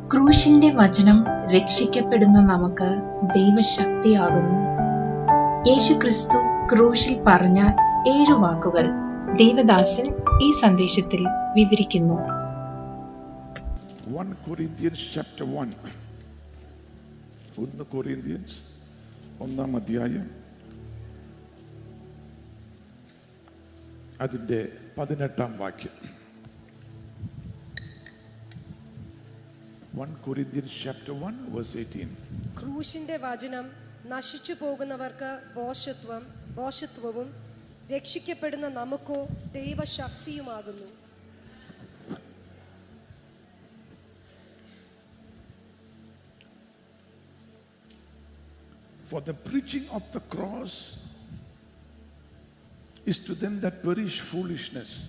ക്രൂശിന്റെ വചനം രക്ഷിക്കപ്പെടുന്ന നമുക്ക് ദൈവശക്തിയാകുന്നു യേശു ക്രിസ്തു ക്രൂശിൽ പറഞ്ഞ ഏഴു വാക്കുകൾ ദേവദാസൻ ഈ സന്ദേശത്തിൽ വിവരിക്കുന്നു 1 Corinthians chapter 1. ഒന്ന് കൊറിന്ത്യൻസ് ഒന്നാം അധ്യായം അതിൻ്റെ പതിനെട്ടാം വാക്യം one Corinthians chapter one verse eighteen ക്രൂശിന്റെ വചനം നശിച്ചു പോകുന്നവർക്ക് ബോഷത്വം ബോഷത്വവും രക്ഷിക്കപ്പെടുന്ന നമുക്കോ ദൈവശക്തിയുമാകുന്നു For the preaching of the cross is to them that perish foolishness.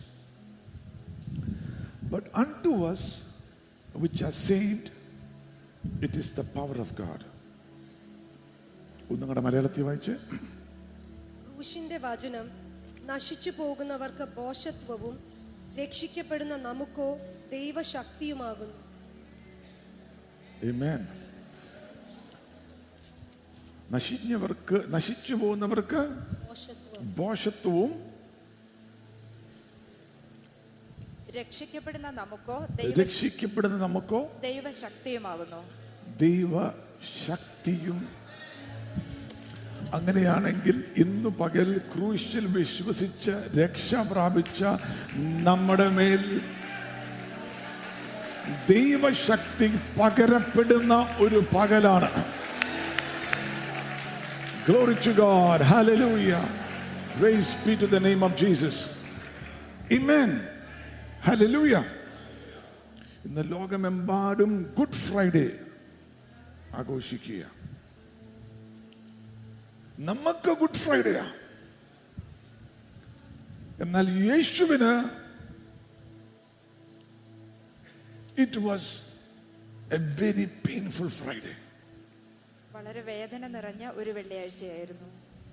But unto us which are saved, it is the power of God. ഒന്ന് നിങ്ങളുടെ മലയാളത്തിൽ വായിച്ച് ക്രൂശിന്റെ വചനം നശിച്ചു പോകുന്നവർക്ക് ബോഷത്വവും രക്ഷിക്കപ്പെടുന്ന നമുക്കോ ദൈവശക്തിയുമാകുന്നു Amen. നശിഞ്ഞവർക്ക് നശിച്ചു പോകുന്നവർക്ക് ബോഷത്വം ബോഷത്വവും രക്ഷിക്കപ്പെടുന്ന നമുക്കോ ദൈവ രക്ഷിക്കപ്പെടുന്ന നമുക്കോ ദൈവശക്തിയുമാകുന്നു ദൈവശക്തിയും അങ്ങനെയാണെങ്കിൽ ഇന്ന് പകൽ ക്രൂശിൽ വിശ്വസിച്ച് രക്ഷ പ്രാപിച്ച നമ്മുടെ മേൽ ദൈവശക്തി പകരപ്പെടുന്ന ഒരു പകലാണ് Glory to God. Hallelujah. Praise be to the name of Jesus. Amen. Hallelujah. ഇന്ന് ലോകമെമ്പാടും ഗുഡ് ഫ്രൈഡേ ആഘോഷിക്കുക നമുക്ക് ഗുഡ് ഫ്രൈഡേയാ എന്നാൽ യേശുവിന് it was a very painful Friday വളരെ വേദന നിറഞ്ഞ ഒരു വെള്ളിയാഴ്ചയായിരുന്നു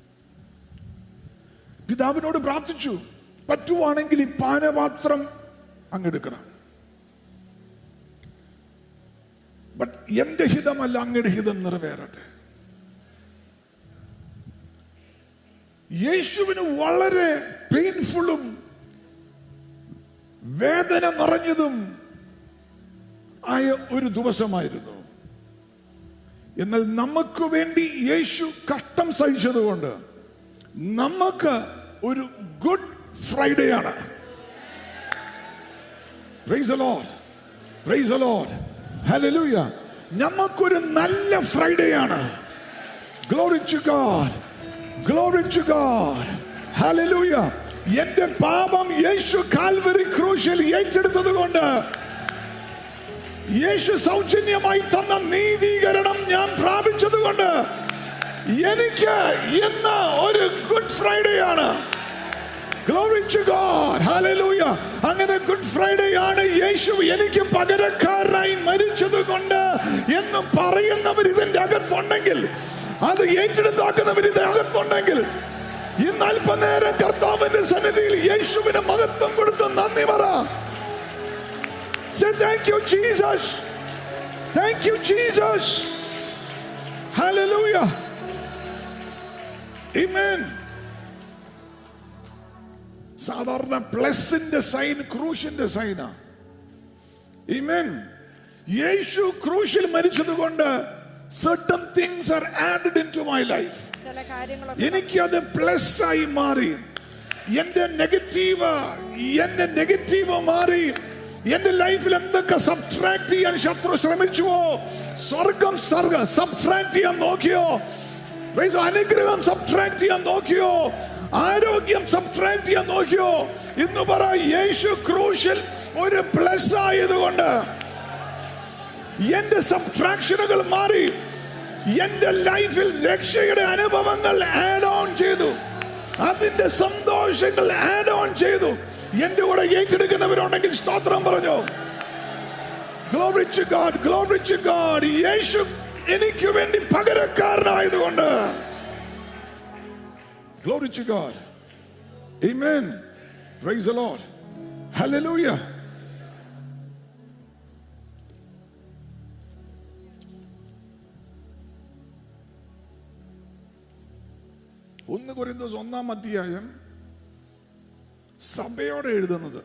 പിതാവിനോട് പ്രാർത്ഥിച്ചു പറ്റുവാണെങ്കിൽ ഈ പാനപാത്രം അങ്ങെടുക്കണം ബട്ട് എന്റെ ഹിതമല്ല അങ്ങയുടെ ഹിതം നിറവേറട്ടെ യേശുവിന് വളരെ പെയിൻഫുള്ളും വേദന നിറഞ്ഞതും ആയ ഒരു ദിവസമായിരുന്നു എന്നാൽ നമുക്ക് വേണ്ടി യേശു കഷ്ടം സഹിച്ചതുകൊണ്ട് നമുക്ക് ഒരു ഗുഡ് ഫ്രൈഡേ ആണ് Praise the Lord. Praise the Lord. Hallelujah. നമുക്കൊരു നല്ല ഫ്രൈഡേ ആണ് glory to God glory to God hallelujah എന്റെ പാപം യേശു കാൽവരി ക്രൂശിൽ ഏറ്റെടുത്തത് കൊണ്ട് യേശു സൗജന്യമായി തന്ന നീതീകരണം ഞാൻ പ്രാപിച്ചത് കൊണ്ട് എനിക്ക് ഇന്ന് ഒരു ഗുഡ് ഫ്രൈഡേ ആണ് Glory to God. Hallelujah. അങ്ങനെ ഗുഡ് ഫ്രൈഡേ ആണ് യേശു എനിക്ക് പകരക്കാരനായി മരിച്ചത് കൊണ്ട് എന്ന് പറയുന്നവർ ഇതിന്റെ അകത്തുണ്ടെങ്കിൽ അത് ഏറ്റെടുത്താക്കുന്നവർ ഇതിന്റെ അകത്തുണ്ടെങ്കിൽ ഇന്ന് അല്പനേരം കർത്താവിന്റെ സന്നിധിയിൽ യേശുവിന് മഹത്വം കൊടുത്ത് നന്ദി പറ Say thank you, Jesus. Thank you, Jesus. Hallelujah. Amen. സാധാരണ പ്ലസിന്റെ സൈൻ ക്രൂശിന്റെ സൈനാ Amen. യേശു ക്രൂശിൽ മരിച്ചത് കൊണ്ട് certain things are added into my life. ചില കാര്യങ്ങളൊക്കെ എനിക്കത് പ്ലസ് ആയി മാറി എന്റെ നെഗറ്റീവ് എന്റെ നെഗറ്റീവ് മാറി എന്റെ ലൈഫിൽ എന്തൊക്കെ സബ്ട്രാക്ട് ചെയ്യാൻ ശത്രു ശ്രമിച്ചുവോ സ്വർഗം സർഗ സബ്ട്രാക്ട് ചെയ്യാൻ നോക്കിയോ Praise the Lord. അനുഗ്രഹം സബ്ട്രാക്ട് ചെയ്യാൻ നോക്കിയോ ആരോഗ്യം സബ്ട്രാക്ട് ചെയ്യാൻ നോക്കിയോ ഇന്ന് പറ യേശു ക്രൂശിൽ ഒരു പ്ലസ് ആയതുകൊണ്ട് എന്റെ സബ്ട്രാക്ഷനുകൾ മാറി എന്റെ ലൈഫിൽ രക്ഷയുടെ അനുഭവങ്ങൾ ആഡ് ഓൺ ചെയ്തു അതിന്റെ സന്തോഷങ്ങൾ ആഡ് ഓൺ ചെയ്തു എന്റെ കൂടെ ഏറ്റെടുക്കുന്നവരുണ്ടെങ്കിൽ സ്തോത്രം പറഞ്ഞു Glory to God, glory to God. യേശു എനിക്ക് വേണ്ടി പകരക്കാരനായതുകൊണ്ട് Glory to God. Amen. Praise the Lord. Hallelujah. ഒന്ന് കുറിന്തോസ് ഒന്നാം അധ്യായം സഭയോടെ എഴുതുന്നത്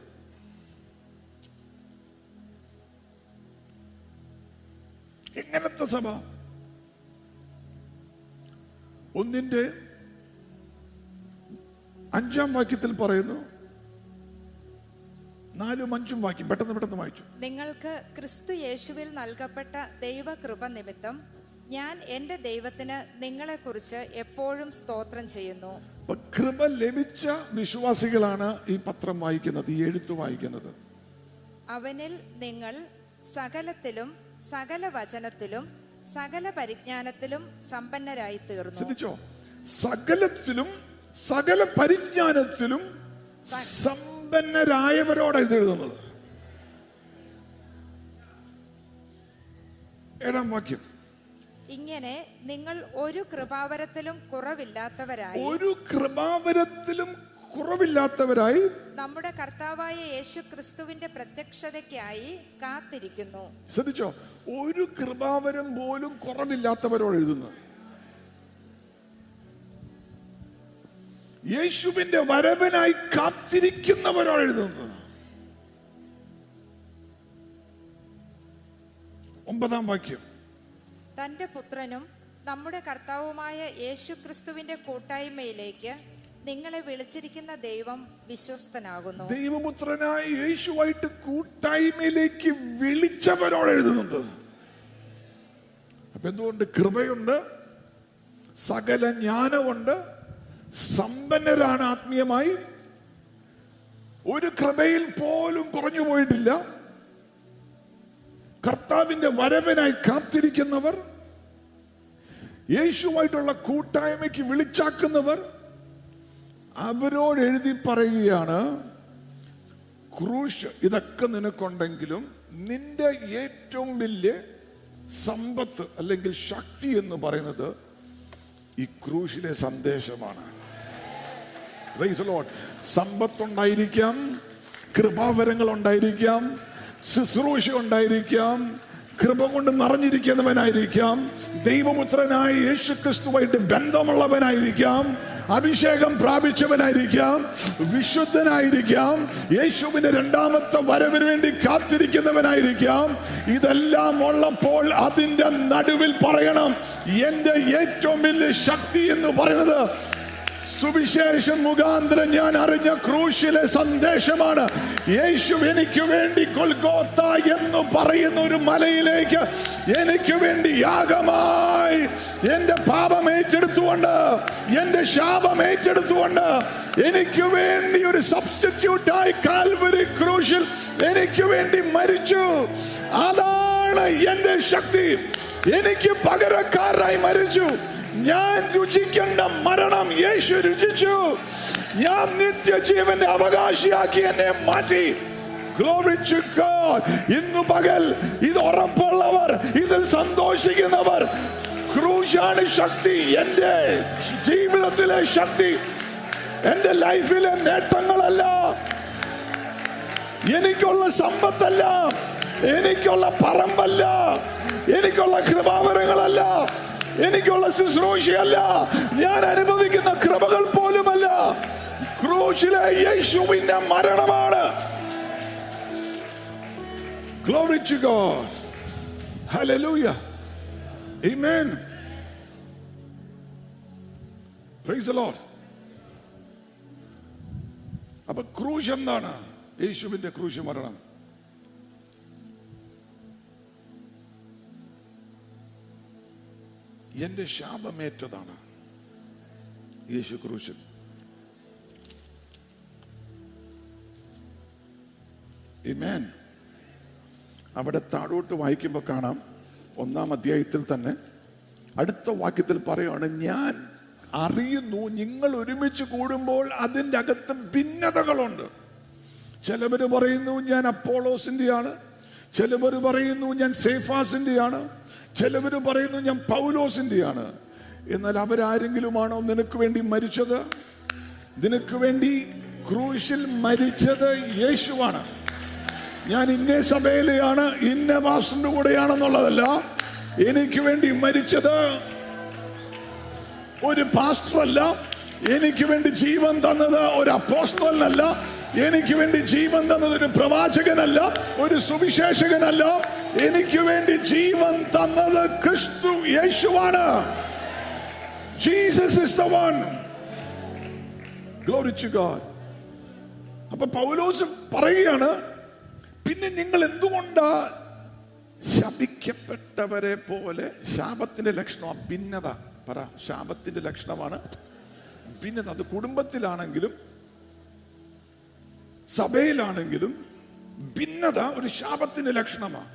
എങ്ങനത്തെ സഭ ഒന്നിന്റെ അഞ്ചാം വാക്യത്തിൽ പറയുന്നു നാലും അഞ്ചും വാക്യം പെട്ടെന്ന് പെട്ടെന്ന് വായിച്ചു നിങ്ങൾക്ക് ക്രിസ്തു യേശുവിൽ നൽകപ്പെട്ട ദൈവകൃപ നിമിത്തം ഞാൻ എൻ്റെ ദൈവത്തിന് നിങ്ങളെക്കുറിച്ച് എപ്പോഴും സ്തോത്രം ചെയ്യുന്നു അപ്പൊ കൃപ ലഭിച്ച വിശ്വാസികളാണ് ഈ പത്രം വായിക്കുന്നത് ഈ എഴുത്ത് വായിക്കുന്നത് അവനിൽ നിങ്ങൾ സകലത്തിലും സകല വചനത്തിലും സകല പരിജ്ഞാനത്തിലും സമ്പന്നരായി തീർന്നു ശ്രദ്ധിച്ചോ സകലത്തിലും സകല പരിജ്ഞാനത്തിലും സമ്പന്നരായവരോടാണ് ഇത് എഴുതുന്നത് ഏഴാം വാക്യം ഇങ്ങനെ നിങ്ങൾ ഒരു കൃപാവരത്തിലും കുറവില്ലാത്തവരായി ഒരു കൃപാവരത്തിലും കുറവില്ലാത്തവരായി നമ്മുടെ കർത്താവായ യേശു ക്രിസ്തുവിന്റെ പ്രത്യക്ഷതയ്ക്കായി കാത്തിരിക്കുന്നു ശ്രദ്ധിച്ചോ ഒരു കൃപാവരം പോലും കുറവില്ലാത്തവരോട് എഴുതുന്നു യേശുവിന്റെ വരവനായി കാത്തിരിക്കുന്നവരോട് എഴുതുന്നത് ഒമ്പതാം വാക്യം തന്റെ പുത്രനും നമ്മുടെ കർത്താവുമായ യേശു ക്രിസ്തുവിന്റെ കൂട്ടായ്മയിലേക്ക് നിങ്ങളെ വിളിച്ചിരിക്കുന്ന ദൈവം വിശ്വസ്തനാകുന്നു ദൈവപുത്രനായ യേശുവായിട്ട് കൂട്ടായ്മയിലേക്ക് വിളിച്ചവരോട് എഴുതുന്നത് അപ്പൊ എന്തുകൊണ്ട് കൃപയുണ്ട് സകല ജ്ഞാനമുണ്ട് സമ്പന്നരാണ് ആത്മീയമായി ഒരു കൃപയിൽ പോലും കുറഞ്ഞു പോയിട്ടില്ല കർത്താവിന്റെ വരവനായി കാത്തിരിക്കുന്നവർ യേശുവായിട്ടുള്ള കൂട്ടായ്മയ്ക്ക് വിളിച്ചാക്കുന്നവർ അവരോട് എഴുതി പറയുകയാണ് ക്രൂശ് ഇതൊക്കെ നിനക്കുണ്ടെങ്കിലും നിന്റെ ഏറ്റവും വലിയ സമ്പത്ത് അല്ലെങ്കിൽ ശക്തി എന്ന് പറയുന്നത് ഈ ക്രൂശിലെ സന്ദേശമാണ് Praise the Lord. സമ്പത്തുണ്ടായിരിക്കാം കൃപാവരങ്ങൾ ഉണ്ടായിരിക്കാം ശുശ്രൂഷ ഉണ്ടായിരിക്കാം കൃപ കൊണ്ട് നിറഞ്ഞിരിക്കുന്നവനായിരിക്കാം ദൈവപുത്രനായ യേശു ക്രിസ്തുവായിട്ട് ബന്ധമുള്ളവനായിരിക്കാം അഭിഷേകം പ്രാപിച്ചവനായിരിക്കാം വിശുദ്ധനായിരിക്കാം യേശുവിന്റെ രണ്ടാമത്തെ വരവിന് വേണ്ടി കാത്തിരിക്കുന്നവനായിരിക്കാം ഇതെല്ലാം ഉള്ളപ്പോൾ അതിന്റെ നടുവിൽ പറയണം എന്റെ ഏറ്റവും വലിയ ശക്തി എന്ന് പറയുന്നത് സുവിശേഷം മുഖാന്തരം ഞാൻ അറിഞ്ഞ ക്രൂശിലെ സന്ദേശമാണ് യേശു എനിക്ക് വേണ്ടി കൊൽഗോത്ത എന്ന് പറയുന്ന ഒരു മലയിലേക്ക് എനിക്ക് വേണ്ടി യാഗമായി എന്റെ പാപം ഏറ്റെടുത്തുകൊണ്ട് എന്റെ ശാപം ഏറ്റെടുത്തുകൊണ്ട് എനിക്ക് വേണ്ടി ഒരു സബ്സ്റ്റിറ്റ്യൂട്ടായി കാൽവരി ക്രൂശിൽ എനിക്ക് വേണ്ടി മരിച്ചു അതാണ് എന്റെ ശക്തി എനിക്ക് പകരക്കാരായി മരിച്ചു ഞാൻ രുചിക്കേണ്ട മരണം യേശു രുചിച്ചു ഞാൻ നിത്യജീവന്റെ അവകാശിയാക്കി എന്നെ മാറ്റി Glory to God. ഇന്നു പകൽ ഇത് ഉറപ്പുള്ളവർ ഇതിൽ സന്തോഷിക്കുന്നവർ ക്രൂശാണ് ശക്തി എന്റെ ജീവിതത്തിലെ ശക്തി എന്റെ ലൈഫിലെ നേട്ടങ്ങളല്ല എനിക്കുള്ള സമ്പത്തല്ല എനിക്കുള്ള പറമ്പല്ല എനിക്കുള്ള കൃപാവരങ്ങളല്ല എനിക്കുള്ള ശുശ്രൂഷയല്ല ഞാൻ അനുഭവിക്കുന്ന കൃപകൾ പോലുമല്ല ക്രൂശിലെ യേശുവിന്റെ മരണമാണ് Glory to God. Hallelujah. Amen. Praise the Lord. അപ്പൊ ക്രൂശ് എന്താണ് യേശുവിന്റെ ക്രൂശ് മരണം എന്റെ ശാപമേറ്റതാണ് യേശു ക്രൂശൻ Amen. അവിടെ താഴോട്ട് വായിക്കുമ്പോൾ കാണാം ഒന്നാം അധ്യായത്തിൽ തന്നെ അടുത്ത വാക്യത്തിൽ പറയുകയാണ് ഞാൻ അറിയുന്നു നിങ്ങൾ ഒരുമിച്ച് കൂടുമ്പോൾ അതിൻ്റെ അകത്ത് ഭിന്നതകളുണ്ട് ചിലവര് പറയുന്നു ഞാൻ അപ്പോളോസിന്റെയാണ് ചിലവര് പറയുന്നു ഞാൻ സേഫാസിന്റെയാണ് ചിലവര് പറയുന്നു ഞാൻ പൗലോസിന്റെയാണ് എന്നാൽ അവരാരെങ്കിലുമാണോ നിനക്ക് വേണ്ടി മരിച്ചത് നിനക്ക് വേണ്ടി ക്രൂശിൽ മരിച്ചത് യേശുവാണ് ഞാൻ ഇന്ന സഭയിലെയാണ് ഇന്ന മാസ്റ്ററിന്റെ കൂടെയാണെന്നുള്ളതല്ല എനിക്ക് വേണ്ടി മരിച്ചത് ഒരു പാസ്റ്റർ അല്ല എനിക്ക് വേണ്ടി ജീവൻ തന്നത് ഒരു അപ്പോസ്തലനല്ല എനിക്ക് വേണ്ടി ജീവൻ തന്നത് ഒരു പ്രവാചകനല്ല ഒരു സുവിശേഷകനല്ല എനിക്ക് വേണ്ടി ജീവൻ തന്നത് ക്രിസ്തു യേശുവാണ് Jesus is the one glory to God അപ്പൊ പൗലോസ് പറയുകയാണ് പിന്നെ നിങ്ങൾ എന്തുകൊണ്ടാ ശപിക്കപ്പെട്ടവരെ പോലെ ശാപത്തിന്റെ ലക്ഷണം ഭിന്നത പറ ശാപത്തിന്റെ ലക്ഷണമാണ് ഭിന്നത അത് കുടുംബത്തിലാണെങ്കിലും സഭയിലാണെങ്കിലും ഭിന്നത ഒരു ശാപത്തിന്റെ ലക്ഷണമാണ്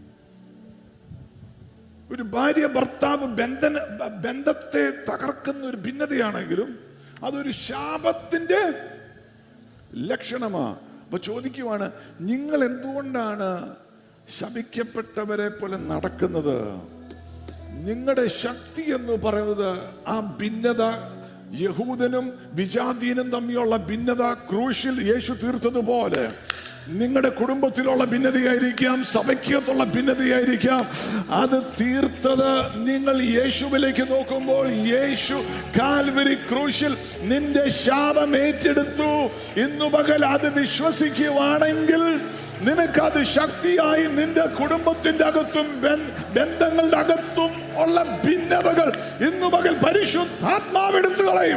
ഒരു ഭാര്യ ഭർത്താവ് ബന്ധന ബന്ധത്തെ തകർക്കുന്ന ഒരു ഭിന്നതയാണെങ്കിലും അതൊരു ശാപത്തിന്റെ ലക്ഷണമാ അപ്പൊ ചോദിക്കുവാണ് നിങ്ങൾ എന്തുകൊണ്ടാണ് ശപിക്കപ്പെട്ടവരെ പോലെ നടക്കുന്നത് നിങ്ങളുടെ ശക്തി എന്ന് പറയുന്നത് ആ ഭിന്നത യഹൂദനും വിജാതീനും തമ്മിലുള്ള ഭിന്നത ക്രൂശിൽ യേശു തീർത്തതുപോലെ നിങ്ങളുടെ കുടുംബത്തിലുള്ള ഭിന്നതയായിരിക്കാം സഭയ്ക്കകത്തുള്ള ഭിന്നതയായിരിക്കാം അത് തീർത്തത് നിങ്ങൾ യേശുവിലേക്ക് നോക്കുമ്പോൾ യേശു കാൽവരി ക്രൂശിൽ നിന്റെ ശാപം ഏറ്റെടുത്തു ഇന്നു പകൽ അത് വിശ്വസിക്കുവാണെങ്കിൽ നിനക്കത് ശക്തിയായി നിന്റെ കുടുംബത്തിന്റെ അകത്തും ബന്ധ- ബന്ധങ്ങളുടെ അകത്തും ഉള്ള ഭിന്നതകൾ ഇന്നു പകൽ പരിശുദ്ധാത്മാവെടുത്തു കളയും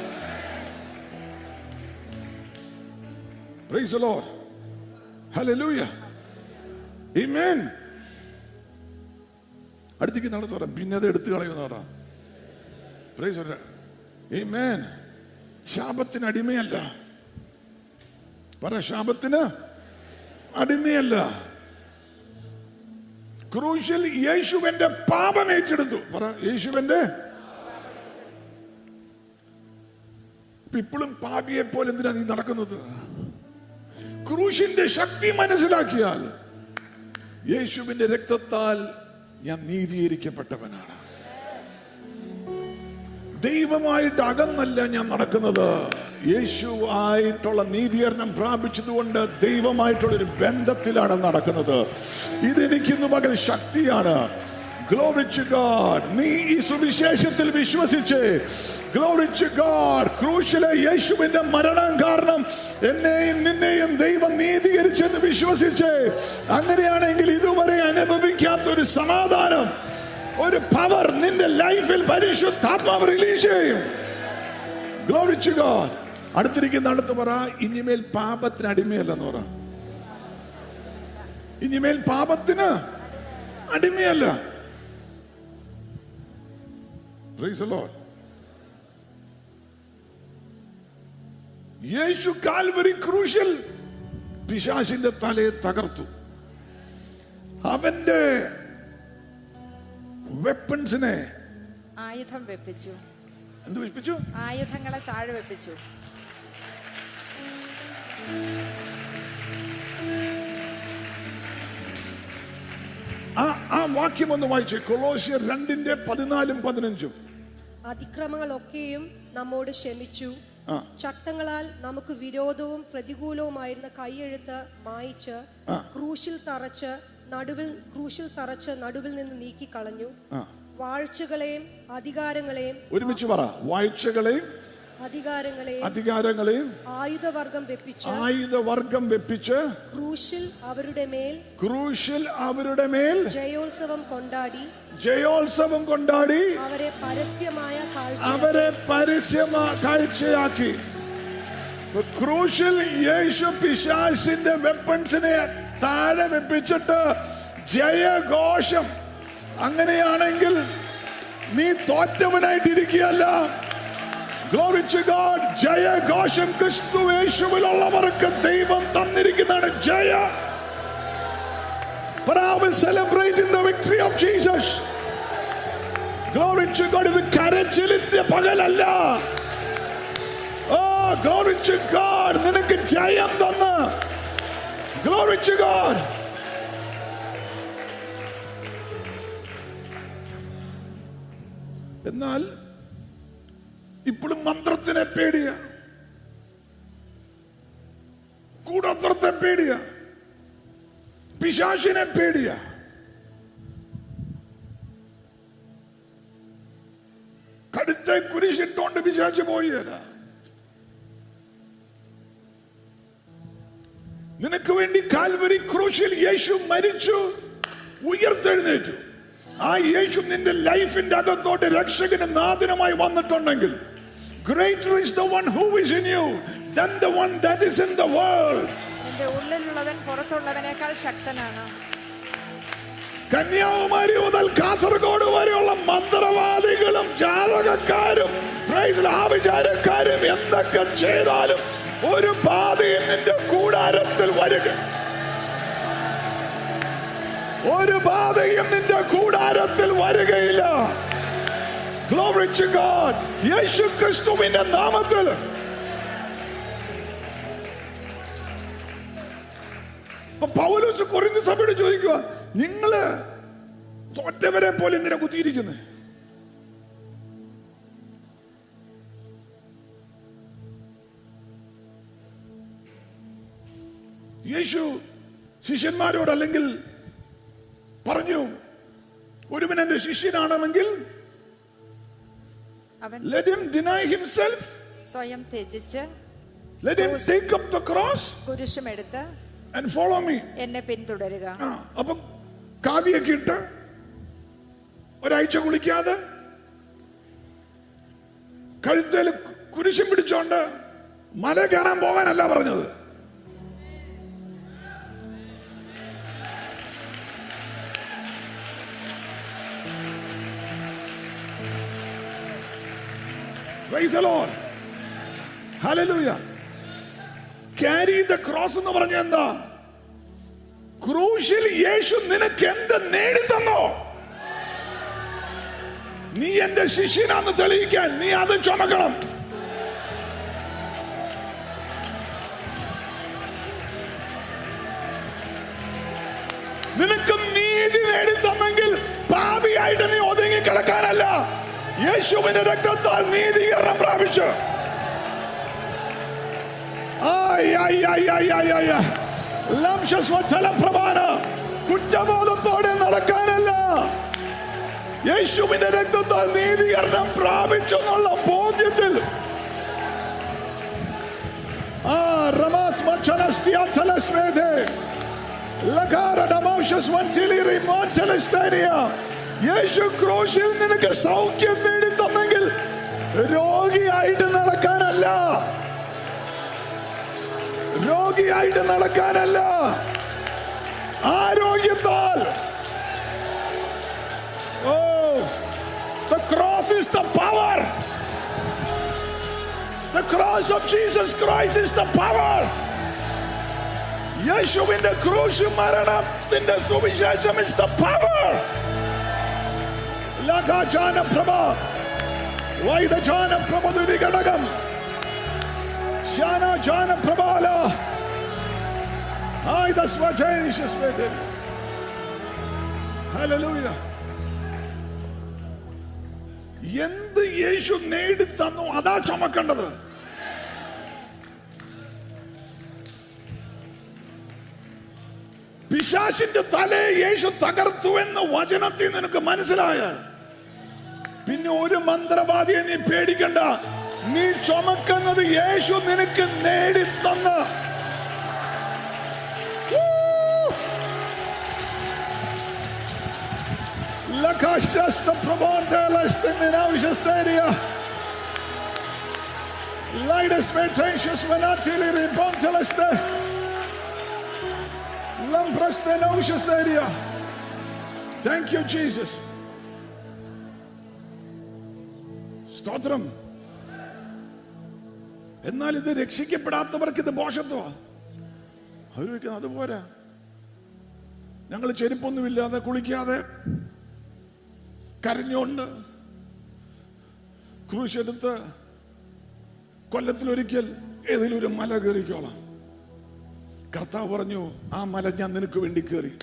Praise the Lord. Hallelujah. Amen. അടുത്തേക്ക് നടത്തു പറ ഭിന്നത എടുത്തു കളയുന്ന പറ Praise the Lord. Amen. ശാപത്തിന് അടിമയല്ല പറ ശാപത്തിന് അടിമയല്ല ക്രൂശിൽ യേശുവിന്റെ പാപം ഏറ്റെടുത്തു പറ യേശുവിന്റെ ഇപ്പൊ ഇപ്പോഴും പാപിയെ പോലെ എന്തിനാ നീ നടക്കുന്നത് ക്രൂശിന്റെ ശക്തി മനസ്സിലാക്കിയാൽ യേശുവിന്റെ രക്തത്താൽ ഞാൻ നീതീകരിക്കപ്പെട്ടവനാണ് ദൈവമായിട്ട് അകന്നല്ല ഞാൻ നടക്കുന്നത് യേശു ആയിട്ടുള്ള നീതീകരണം പ്രാപിച്ചതുകൊണ്ട് ദൈവമായിട്ടുള്ള ഒരു ബന്ധത്തിലാണ് നടക്കുന്നത് ഇതെനിക്കിന്ന് പകൽ ശക്തിയാണ് Glory to God. നീ ഈ സുവിശേഷത്തിൽ വിശ്വസിച്ച് Glory to God. ക്രൂശിലെ യേശുവിന്റെ മരണം കാരണം എന്നെയും നിന്നെയും ദൈവം നീതീകരിച്ചെന്ന് വിശ്വസിച്ച് അങ്ങനെയാണെങ്കിൽ ഇതുവരെ അനുഭവിക്കാത്ത ഒരു സമാധാനം ഒരു പവർ നിന്റെ ലൈഫിൽ പരിശുദ്ധാത്മാവ് റിലീസ് ചെയ്യും Glory to God. അടുത്തിരിക്കുന്ന അടുത്ത് പറ ഇനിമേൽ പാപത്തിന് അടിമയല്ലെന്ന് പറ ഇനിമേൽ പാപത്തിന് അടിമയല്ല Praise the Lord. യേശു കാൽവരി ക്രൂശിൽ പിശാശിന്റെ തലയെ തകർത്തു അവന്റെ വെപ്പൺസിനെ ആയുധം വെപ്പിച്ചു എന്ത് വിഷ്പിച്ചു ആയുധങ്ങളെ താഴെ വെപ്പിച്ചു ആ ആ വാക്യം ഒന്ന് വായിച്ചേ കൊളോഷ്യർ രണ്ടിന്റെ പതിനാലും പതിനഞ്ചും അതിക്രമങ്ങളൊക്കെയും നമ്മോട് ക്ഷമിച്ചു ആ. ചട്ടങ്ങളാൽ നമുക്ക് വിരോധവും പ്രതികൂലവുമായിരുന്ന കൈയെഴുത്ത് മായിച്ച് ആ. ക്രൂശിൽ തറച്ച് നടുവിൽ ക്രൂശിൽ തറച്ച് നടുവിൽ നിന്ന് നീക്കിക്കളഞ്ഞു ആ. വാഴ്ചകളെയും അധികാരങ്ങളെയും ഒരുമിച്ച് പറ വാഴ്ചകളെയും അധികാരങ്ങളെയും അധികാരങ്ങളെയും ആയുധവർഗം വെപ്പിച്ച് ആയുധവർഗം വെപ്പിച്ച് ക്രൂശിൽ അവരുടെ മേൽ ക്രൂശിൽ അവരുടെ മേൽ ജയോത്സവം കൊണ്ടാടി ജയോത്സവം കൊണ്ടാടി അവരെ പരസ്യമായ കാഴ്ച അവരെ പരസ്യമാ കാഴ്ചയാക്കി ക്രൂശിൽ യേശു പിശാസിന്റെ വെപ്പൺസിനെ താഴെ വെപ്പിച്ചിട്ട് ജയഘോഷം അങ്ങനെയാണെങ്കിൽ നീ തോറ്റവനായിട്ടിരിക്കുകയല്ല Glory to God. ജയഘോഷം ക്രിസ്തു യേശുവിലുള്ളവർക്ക് ദൈവം തന്നിരിക്കുന്നതാണ് Jaya But I will celebrate in the victory of Jesus. Glory to God. ഇത് കരച്ചിലിന്റെ പകലല്ല ഓ ഗ്ലോറി ടു ഗോഡ് നിനക്ക് ജയം തന്ന് ഗ്ലോറി ടു ഗോഡ് എന്നാൽ ഇപ്പോഴും മന്ത്രത്തിനെ പേടിയ കൂടോത്രത്തെ പേടിയ പിശാശിനെ പേടിയ കടുത്തെ കുരിശിട്ടോണ്ട് പിശാച്ച് പോയില്ല നിനക്ക് വേണ്ടി കാൽവരി ക്രൂശിൽ യേശു മരിച്ചു ഉയർത്തെഴുന്നേറ്റു ആ യേശു നിന്റെ ലൈഫിന്റെ അകത്തോട്ട് രക്ഷകന് നാദിനമായി വന്നിട്ടുണ്ടെങ്കിൽ greater is the one who is in you than the one that is in the world നിന്റെ ഉള്ളിലുള്ളവൻ പുറത്തുള്ളവനേക്കാൾ ശക്തനാണ് കന്യാകുമാരി മുതൽ കാസർഗോഡ് വരെയുള്ള മന്ത്രവാദികളും ജാതകക്കാരും praise the ആഭിചാരക്കാരും എന്തൊക്കെ ചെയ്താലും ഒരു ബാധയും നിന്റെ കൂടാരത്തിൽ വരിക ഒരു ബാധയും നിന്റെ കൂടാരത്തിൽ വരികയില്ല Glory to God. യേശു ക്രിസ്തുവിന്റെ നാമത്തിൽ അപ്പൊ പൗലോസ് കൊറിന്ത സഭയോട് ചോദിക്കുക നിങ്ങള് തോറ്റവരെ പോലെ എന്തിനാ കുത്തിയിരിക്കുന്നത് യേശു ശിഷ്യന്മാരോട് അല്ലെങ്കിൽ പറഞ്ഞു ഒരുവൻ എന്റെ ശിഷ്യനാണെങ്കിൽ അവൻ let him deny himself സ്വയം ത്യജിച്ച് let him take up the cross കുരിശുമെടുത്ത് and follow me എന്നെ പിന്തുടരുക ആ, അപ്പൊ കാവ്യൊക്കെ ഇട്ട് ഒരാഴ്ച കുളിക്കാതെ കഴുത്തേൽ കുരിശും പിടിച്ചോണ്ട് മല കയറാൻ പോകാനല്ല പറഞ്ഞത് Praise the Lord. Hallelujah. Carry the cross എന്ന് പറഞ്ഞ എന്താ ക്രൂശിൽ യേശു നിനക്ക് എന്ത് നേടിത്തന്നോ നീ എന്റെ ശിഷ്യനാന്ന് തെളിയിക്കാൻ നീ അത് ചുമക്കണം നിനക്ക് നീതി നേടിത്തന്നെങ്കിൽ പാപിയായിട്ട് നീ ഒതുങ്ങി കിടക്കാനല്ല യേശുവിന്റെ രക്തത്താൽ നീതീകരണം പ്രാപിച്ചു ആയ് ആയ് ആയ് ആയ് ആയ് ആയ് ആയ്. ലംശസ്വച്ഛല പ്രമാണ കുറ്റബോധത്തോടെ നടക്കാനല്ല യേശുവിന്റെ രക്തത്താൽ നീതീകരണം പ്രാപിച്ചു എന്നുള്ള ബോധ്യത്തിൽ ആ റമാസ് മച്ചലസ് പിയാത്തലസ് വേദേ ലകാര ഡമോഷസ് വൻചിലിറി മോൻചലസ്തേനിയ യേശു ക്രൂശിൽ നിനക്ക് സൗഖ്യം നേടി തന്നെങ്കിൽ രോഗിയായിട്ട് നടക്കാനല്ല രോഗിയായിട്ട് നടക്കാനല്ല ആരോഗ്യത്താൽ ഓ the cross is the power the cross of Jesus Christ is the power യേശുവിന്റെ ക്രൂശ് മരണത്തിന്റെ സുവിശേഷം is the power ലഘാചാന പ്രഭ വൈദചാന പ്രഭതുരി ഘടകം ശാനാചാന പ്രഭാല ആയുധ സ്വജൈശസ്വേദൻ Hallelujah. എന്ത് യേശു നേടി തന്നു അതാ ചുമക്കേണ്ടത് പിശാശിന്റെ തലയെ യേശു തകർത്തു എന്ന് വചനത്തിൽ നിനക്ക് മനസ്സിലായാൽ പിന്നെ ഒരു മന്ത്രവാദിയെ നീ പേടിക്കണ്ട നീ ചുമക്കുന്നത് യേശു നിനക്ക് നേടി തന്ന Lakashasta probondeleste minaushasteria. Leides metentius venatili ribonteleste. Lampraste naushasteria. Thank you, Jesus. സ്തോത്രം എന്നാൽ ഇത് രക്ഷിക്കപ്പെടാത്തവർക്ക് ഇത് മോശത്വമാ അവർ വയ്ക്കുന്നത് അതുപോരാ ഞങ്ങൾ ചെരുപ്പൊന്നുമില്ലാതെ കുളിക്കാതെ കരഞ്ഞുകൊണ്ട് ക്രൂശ് എടുത്ത് കൊല്ലത്തിലൊരിക്കൽ ഏതെങ്കിലും ഒരു മല കയറിക്കോളാം കർത്താവ് പറഞ്ഞു ആ മല ഞാൻ നിനക്ക് വേണ്ടി കയറി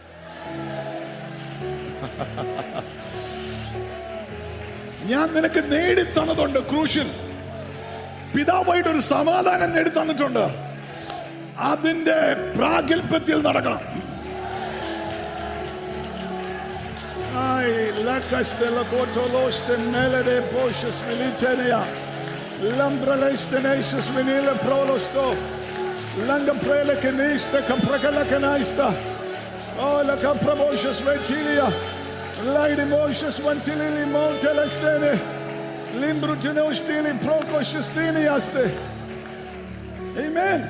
ഞാൻ നിനക്ക് നേടി തന്നതുണ്ട് ക്രൂശിൽ പിതാവായിട്ട് ഒരു സമാധാനം നേടി തന്നിട്ടുണ്ട് അതിന്റെ പ്രാഗൽഭ്യത്തിൽ നടക്കണം Ai, lacas de la cotolos de melede poshas militenia. Lambrales tenacious vinile prolosto. Langa prele canista, compracala canaista. Oh, la capramoshas ventilia. Lady moshas ventilili montelestene. Limbrutinostili procoshastiniaste. Amen.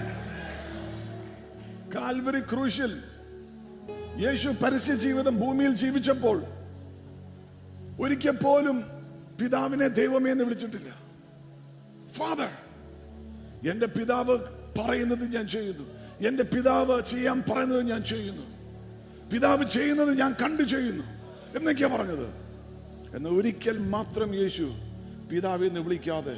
Calvary ക്രൂശിൽ യേശു പരസ്യ ജീവിതം ഭൂമിയിൽ ജീവിച്ചപ്പോൾ ഒരിക്കൽ പോലും പിതാവിനെ ദൈവമേ എന്ന് വിളിച്ചിട്ടില്ല ഫാദർ എന്റെ പിതാവ് പറയുന്നത് ഞാൻ ചെയ്യുന്നു എന്റെ പിതാവ് ചെയ്യാൻ പറയുന്നത് ഞാൻ ചെയ്യുന്നു പിതാവ് ചെയ്യുന്നത് ഞാൻ കണ്ടു ചെയ്യുന്നു എന്നൊക്കെയാ പറഞ്ഞത് എന്ന് ഒരിക്കൽ മാത്രം യേശു പിതാവ് എന്ന് വിളിക്കാതെ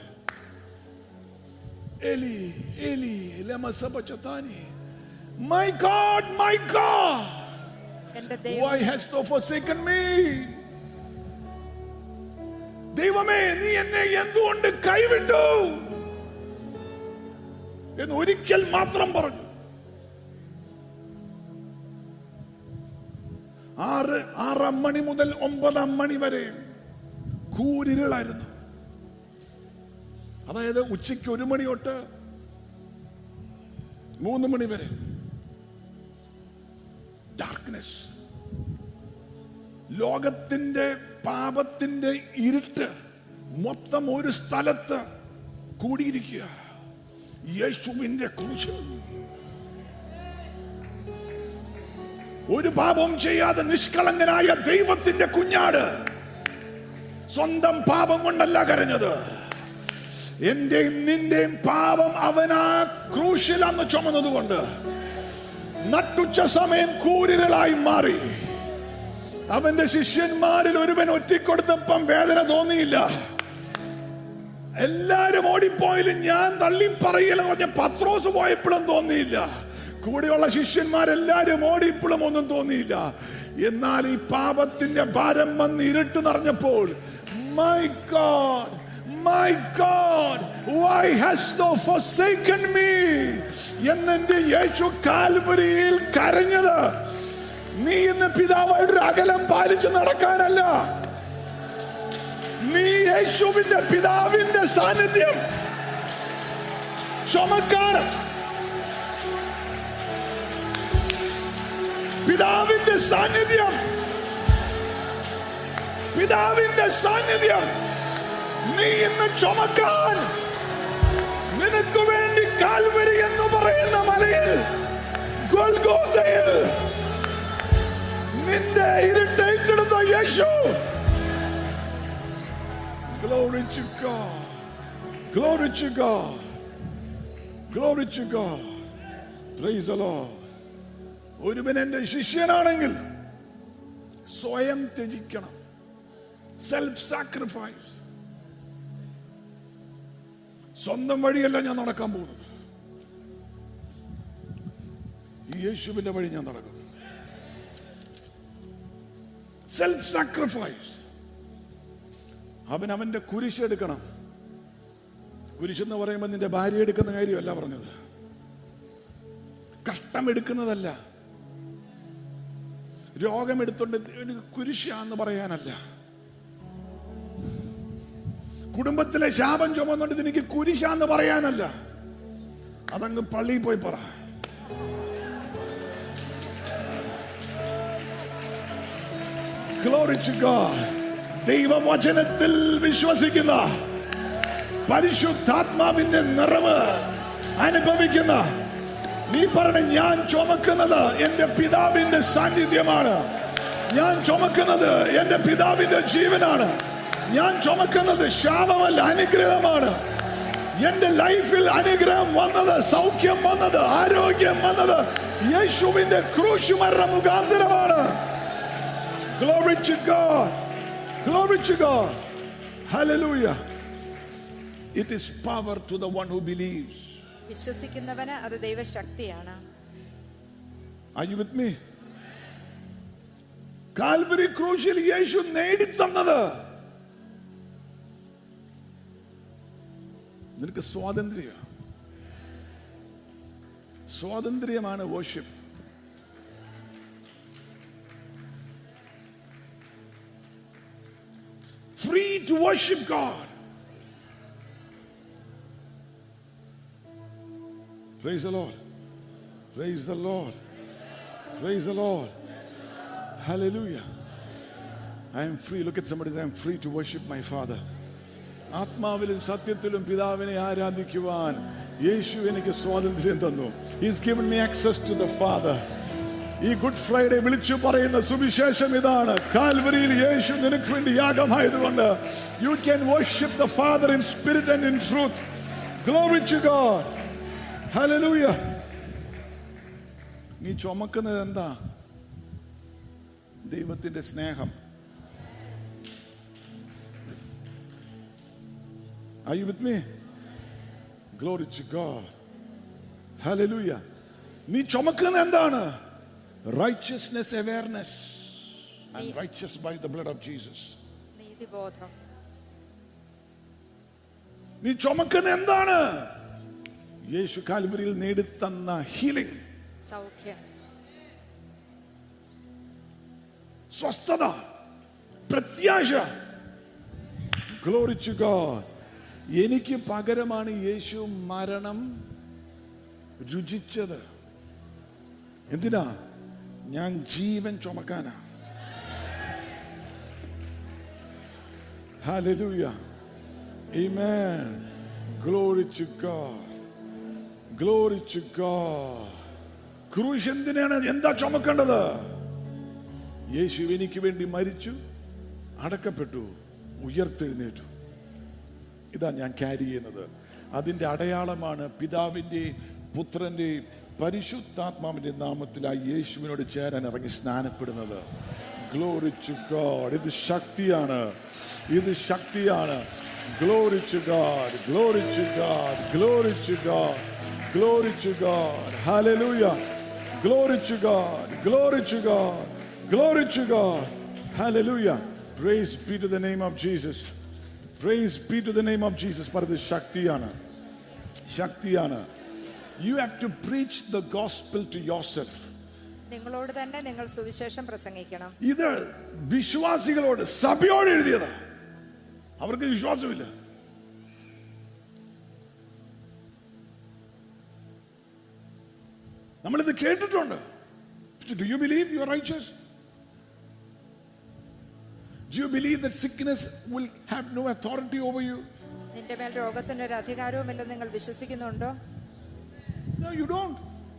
എലി എലി ലമ സബചതാനി മൈ ഗോഡ് മൈ ഗോഡ് എന്റെ Why ദൈവം hast thou forsaken me? ദൈവമേ നീ എന്നെ എന്തുകൊണ്ട് കൈവിട്ടു എന്ന് ഒരിക്കൽ മാത്രം പറഞ്ഞു ആറ് ആറാം മണി മുതൽ ഒമ്പതാം മണി വരെ കൂരിരുളായിരുന്നു അതായത് ഉച്ചയ്ക്ക് ഒരു മണി തൊട്ട് മൂന്ന് മണി വരെ ഡാർക്ക്നെസ് ലോകത്തിന്റെ പാപത്തിന്റെ ഇരുട്ട് മൊത്തം ഒരു സ്ഥലത്ത് കൂടിയിരിക്കുക യേശുവിന്റെ ക്രൂശിൽ ഒരു പാപവും ചെയ്യാതെ നിഷ്കളങ്കനായ ദൈവത്തിന്റെ കുഞ്ഞാട് സ്വന്തം പാപം കൊണ്ടല്ല കരഞ്ഞത് എന്റെയും നിന്റെയും പാപം അവനാ ക്രൂശിൽ അന്ന് ചുമന്നതുകൊണ്ട് നട്ടുച്ച സമയം കൂരിരളായി മാറി അവന്റെ ശിഷ്യന്മാരിൽ ഒരുവൻ ഒറ്റിക്കൊടുത്തപ്പം വേദന തോന്നിയില്ല എല്ലാരും ഓടിപ്പോയാലും ഞാൻ തള്ളി പറയില്ലെന്ന് പറഞ്ഞ പത്രോസ് പോയപ്പോഴും തോന്നിയില്ല കൂടെയുള്ള ശിഷ്യന്മാരെല്ലാരും ഓടിയപ്പോഴും ഒന്നും തോന്നിയില്ല എന്നാൽ ഈ പാപത്തിന്റെ ഭാരം വന്ന് ഇരുട്ട് നിറഞ്ഞപ്പോൾ my God my God why has thou forsaken me എന്നെന്റെ യേശു കാൽവരിയിൽ കരഞ്ഞത് നീ ഇന്ന് പിതാവായിട്ട് ഒരു അകലം പാലിച്ച് നടക്കാനല്ല നീ യേശുവിന്റെ പിതാവിന്റെ സാന്നിധ്യം ചുമക്കാൻ പിതാവിന്റെ സാന്നിധ്യം പിതാവിന്റെ സാന്നിധ്യം നീ ഇന്ന് ചുമക്കാൻ നിനക്ക് വേണ്ടി കാൽവരി എന്ന് പറയുന്ന മലയിൽ ഗോൽഗോത്തയിൽ നിന്റെ ഇരുട്ടേറ്റെടുത്ത യേശു Glory to God. Glory to God. Glory to God. Praise the Lord. ഒരുവൻ എന്റെ ശിഷ്യനാണെങ്കിൽ സ്വയം ത്യജിക്കണം സെൽഫ് സാക്രിഫൈസ് സ്വന്തം വഴിയല്ല ഞാൻ നടക്കാൻ പോകുന്നത് ഈ യേശുവിന്റെ വഴി ഞാൻ നടക്കും സെൽഫ് സാക്രിഫൈസ് അവൻ അവന്റെ കുരിശ് എടുക്കണം കുരിശെന്ന് പറയുമ്പോൾ നിന്റെ ഭാര്യ എടുക്കുന്ന കാര്യമല്ല പറഞ്ഞത് കഷ്ടമെടുക്കുന്നതല്ല രോഗമെടുത്തോണ്ട് ഒരു കുരിശാന്ന് പറയാനല്ല കുടുംബത്തിലെ ശാപം ചുമന്നുകൊണ്ട് എനിക്ക് കുരിശാന്ന് പറയാനല്ല അതങ്ങ് പള്ളിയിൽ പോയി പറ Glory to God. ദൈവവചനത്തിൽ വിശ്വസിക്കുന്ന പരിശുദ്ധാത്മാവിന്റെ നിറവ് അനുഭവിക്കുന്ന നീ പറഞ്ഞ ഞാൻ ചുമക്കുന്നത് എന്റെ പിതാവിന്റെ സാന്നിധ്യമാണ് ഞാൻ ചുമക്കുന്നത് എന്റെ പിതാവിന്റെ ജീവനാണ് ഞാൻ ചുമക്കുന്നത് ശാപമല്ല അനുഗ്രഹമാണ് എന്റെ ലൈഫിൽ അനുഗ്രഹം വന്നത് സൗഖ്യം വന്നത് ആരോഗ്യം വന്നത് യേശുവിന്റെ ക്രൂശുമരണ മുഖാന്തരമാണ് Glory to God. Glory to God. Hallelujah. It is power to the one who believes. വിശ്വസിക്കുന്നവന് അത് ദൈവശക്തിയാണ് Are you with me? Calvary ക്രൂശിൽ യേശു നേടിത്തന്നത് നിനക്ക് സ്വാതന്ത്ര്യം സ്വാതന്ത്ര്യമാണ് worship free to worship God. Praise the Lord. Praise the Lord. Praise the Lord. Hallelujah. I am free. Look at somebody say, I'm free to worship my Father. ആത്മാവിലും സത്യത്തിലും പിതാവിനെ ആരാധിക്കുവാൻ യേശു എനിക്ക് സ്വാതന്ത്ര്യം തന്നു is given me access to the father ഈ good Friday വിളിച്ചു പറയുന്ന സുവിശേഷം ഇതാണ് കാൽവരിയിൽ യേശു നിനക്ക് വേണ്ടി യാഗമായതുകൊണ്ട് you can worship the father in spirit and in truth glory to God hallelujah നീ ചുമക്കുന്നത് എന്താ ദൈവത്തിന്റെ സ്നേഹം Are you with me? Glory to God. Hallelujah. നീ ചുമക്കുന്ന എന്താണ് righteousness awareness and righteous by the blood of Jesus നീതിബോധം നീ ചുമക്കുന്ന എന്താണ് യേശു കാൽവരിയിൽ നേടിത്തന്ന ഹീലിംഗ് സൗഖ്യം സ്വസ്ഥത പ്രത്യാശ ഗ്ലോറിച്ചു ഗോഡ് എനിക്ക് പകരമാണ് യേശു മരണം രുചിച്ചത് എന്തിനാ ഞാൻ ജീവൻ ചുമക്കാനാ Hallelujah. Amen. Glory to God. Glory to God. ക്രൂശ് എന്തിനാണ് എന്താ ചുമക്കേണ്ടത് യേശു എനിക്ക് വേണ്ടി മരിച്ചു അടക്കപ്പെട്ടു ഉയർത്തെഴുന്നേറ്റു ഇതാ ഞാൻ ക്യാരി ചെയ്യുന്നത് അതിന്റെ അടയാളമാണ് പിതാവിൻ്റെയും പുത്രന്റെയും പരിശുദ്ധാത്മാവിന്റെ നാമത്തിൽ ആ യേശുവിനോട് ചേരാൻ ഇറങ്ങി സ്നാനപ്പെടുന്നത് ഗ്ലോറി ടു ഗോഡ് ഇത് ശക്തിയാണ് ഇത് ശക്തിയാണ് glory to God glory to God glory to God glory to God hallelujah glory to God glory to God glory to God hallelujah praise be to the name of Jesus praise be to the name of Jesus പറഞ്ഞത് ശക്തിയാണ് ശക്തിയാണ് you have to preach the gospel to yourself നിങ്ങളോട് തന്നെ നിങ്ങൾ സുവിശേഷം പ്രസംഗിക്കണം ഇത് വിശ്വാസികളോട് സഭയോട് എഴുതിയതാ അവർക്ക് വിശ്വാസമില്ല നമ്മളിത് കേട്ടിട്ടുണ്ട് do you believe you are riches do you believe that sickness will have no authority over you നിന്റെ മേൽ രോഗത്തിന് ഒരു അധികാരവുമില്ലെന്ന് നിങ്ങൾ വിശ്വസിക്കുന്നുണ്ടോ No, you don't.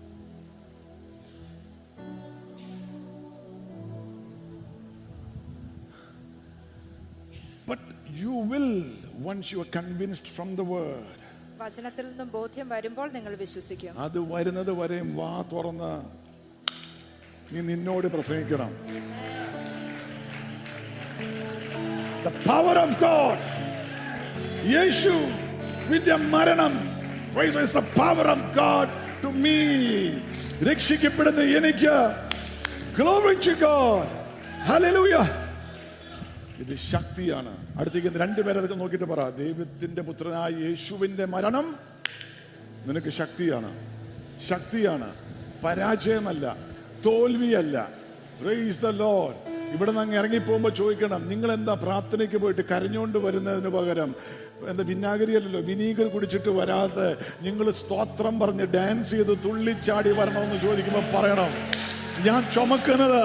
But you will once you are convinced from the word. വചനത്തിൽ നിന്നും ബോധ്യം വരുമ്പോൾ നിങ്ങൾ വിശ്വസിക്കും അത് വരുന്നത് വരെയും വാ തുറന്ന് നീ നിന്നോട് പ്രസംഗിക്കണം The power of God. യേശു വിന്റെ മരണം Praise is the power of God to me. രക്ഷിക്കപ്പെടുന്ന എനിക്ക് Glory to God. Hallelujah. ഇത് ശക്തിയാണ് അടുത്തേക്ക് രണ്ടുപേരെ അതൊക്കെ നോക്കിയിട്ട് പറ ദൈവത്തിന്റെ പുത്രനായ യേശുവിന്റെ മരണം നിനക്ക് ശക്തിയാണ് ശക്തിയാണ് പരാജയമല്ല തോൽവിയല്ല പ്രൈസ് ദ ലോർഡ് ഇവിടെ നിന്ന് അങ്ങ് ഇറങ്ങിപ്പോകുമ്പോൾ ചോദിക്കണം നിങ്ങൾ എന്താ പ്രാർത്ഥനയ്ക്ക് പോയിട്ട് കരഞ്ഞുകൊണ്ട് വരുന്നതിന് പകരം എന്താ വിനാഗിരിയല്ലല്ലോ വിനീഗർ കുടിച്ചിട്ട് വരാതെ നിങ്ങൾ സ്തോത്രം പറഞ്ഞ് ഡാൻസ് ചെയ്ത് തുള്ളിച്ചാടി വരണമെന്ന് ചോദിക്കുമ്പോൾ പറയണം ഞാൻ ചുമക്കുന്നത്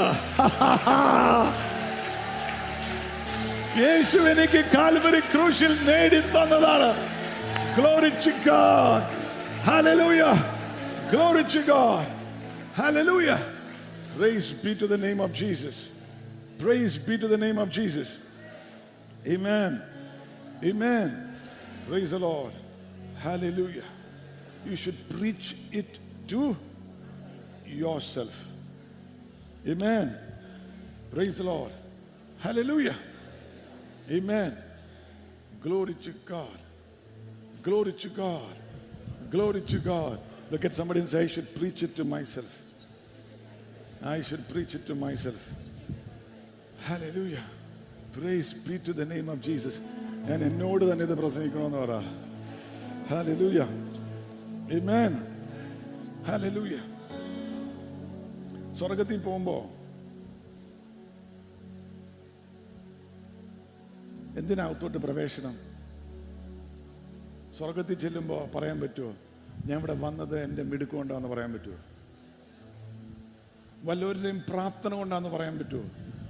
യേശു എനിക്ക് കാൽവരി ക്രൂശിൽ നേടി തന്നതാണ് Glory to God. Hallelujah. Glory to God. Hallelujah. Praise be to the name of Jesus. Praise be to the name of Jesus. Amen. Amen. Praise the Lord. Hallelujah. You should preach it to yourself. Amen. Praise the Lord. Hallelujah. Amen. Glory to God. Glory to God. Glory to God. Look at somebody and say, I should preach it to myself. I should preach it to myself. Hallelujah. Praise be to the name of Jesus. ഞാൻ എന്നോട് തന്നെ ഇത് പ്രസംഗിക്കണമെന്ന് പറ hallelujah Amen. Hallelujah സ്വർഗത്തിൽ പോകുമ്പോ എന്തിനാ അകത്തോട്ട് പ്രവേശനം സ്വർഗത്തിൽ ചെല്ലുമ്പോൾ പറയാൻ പറ്റുമോ ഞാൻ ഇവിടെ വന്നത് എൻ്റെ മിടുക്ക് കൊണ്ടാന്ന് പറയാൻ പറ്റുമോ വല്ലവരുടെയും പ്രാർത്ഥന കൊണ്ടാന്ന് പറയാൻ പറ്റുമോ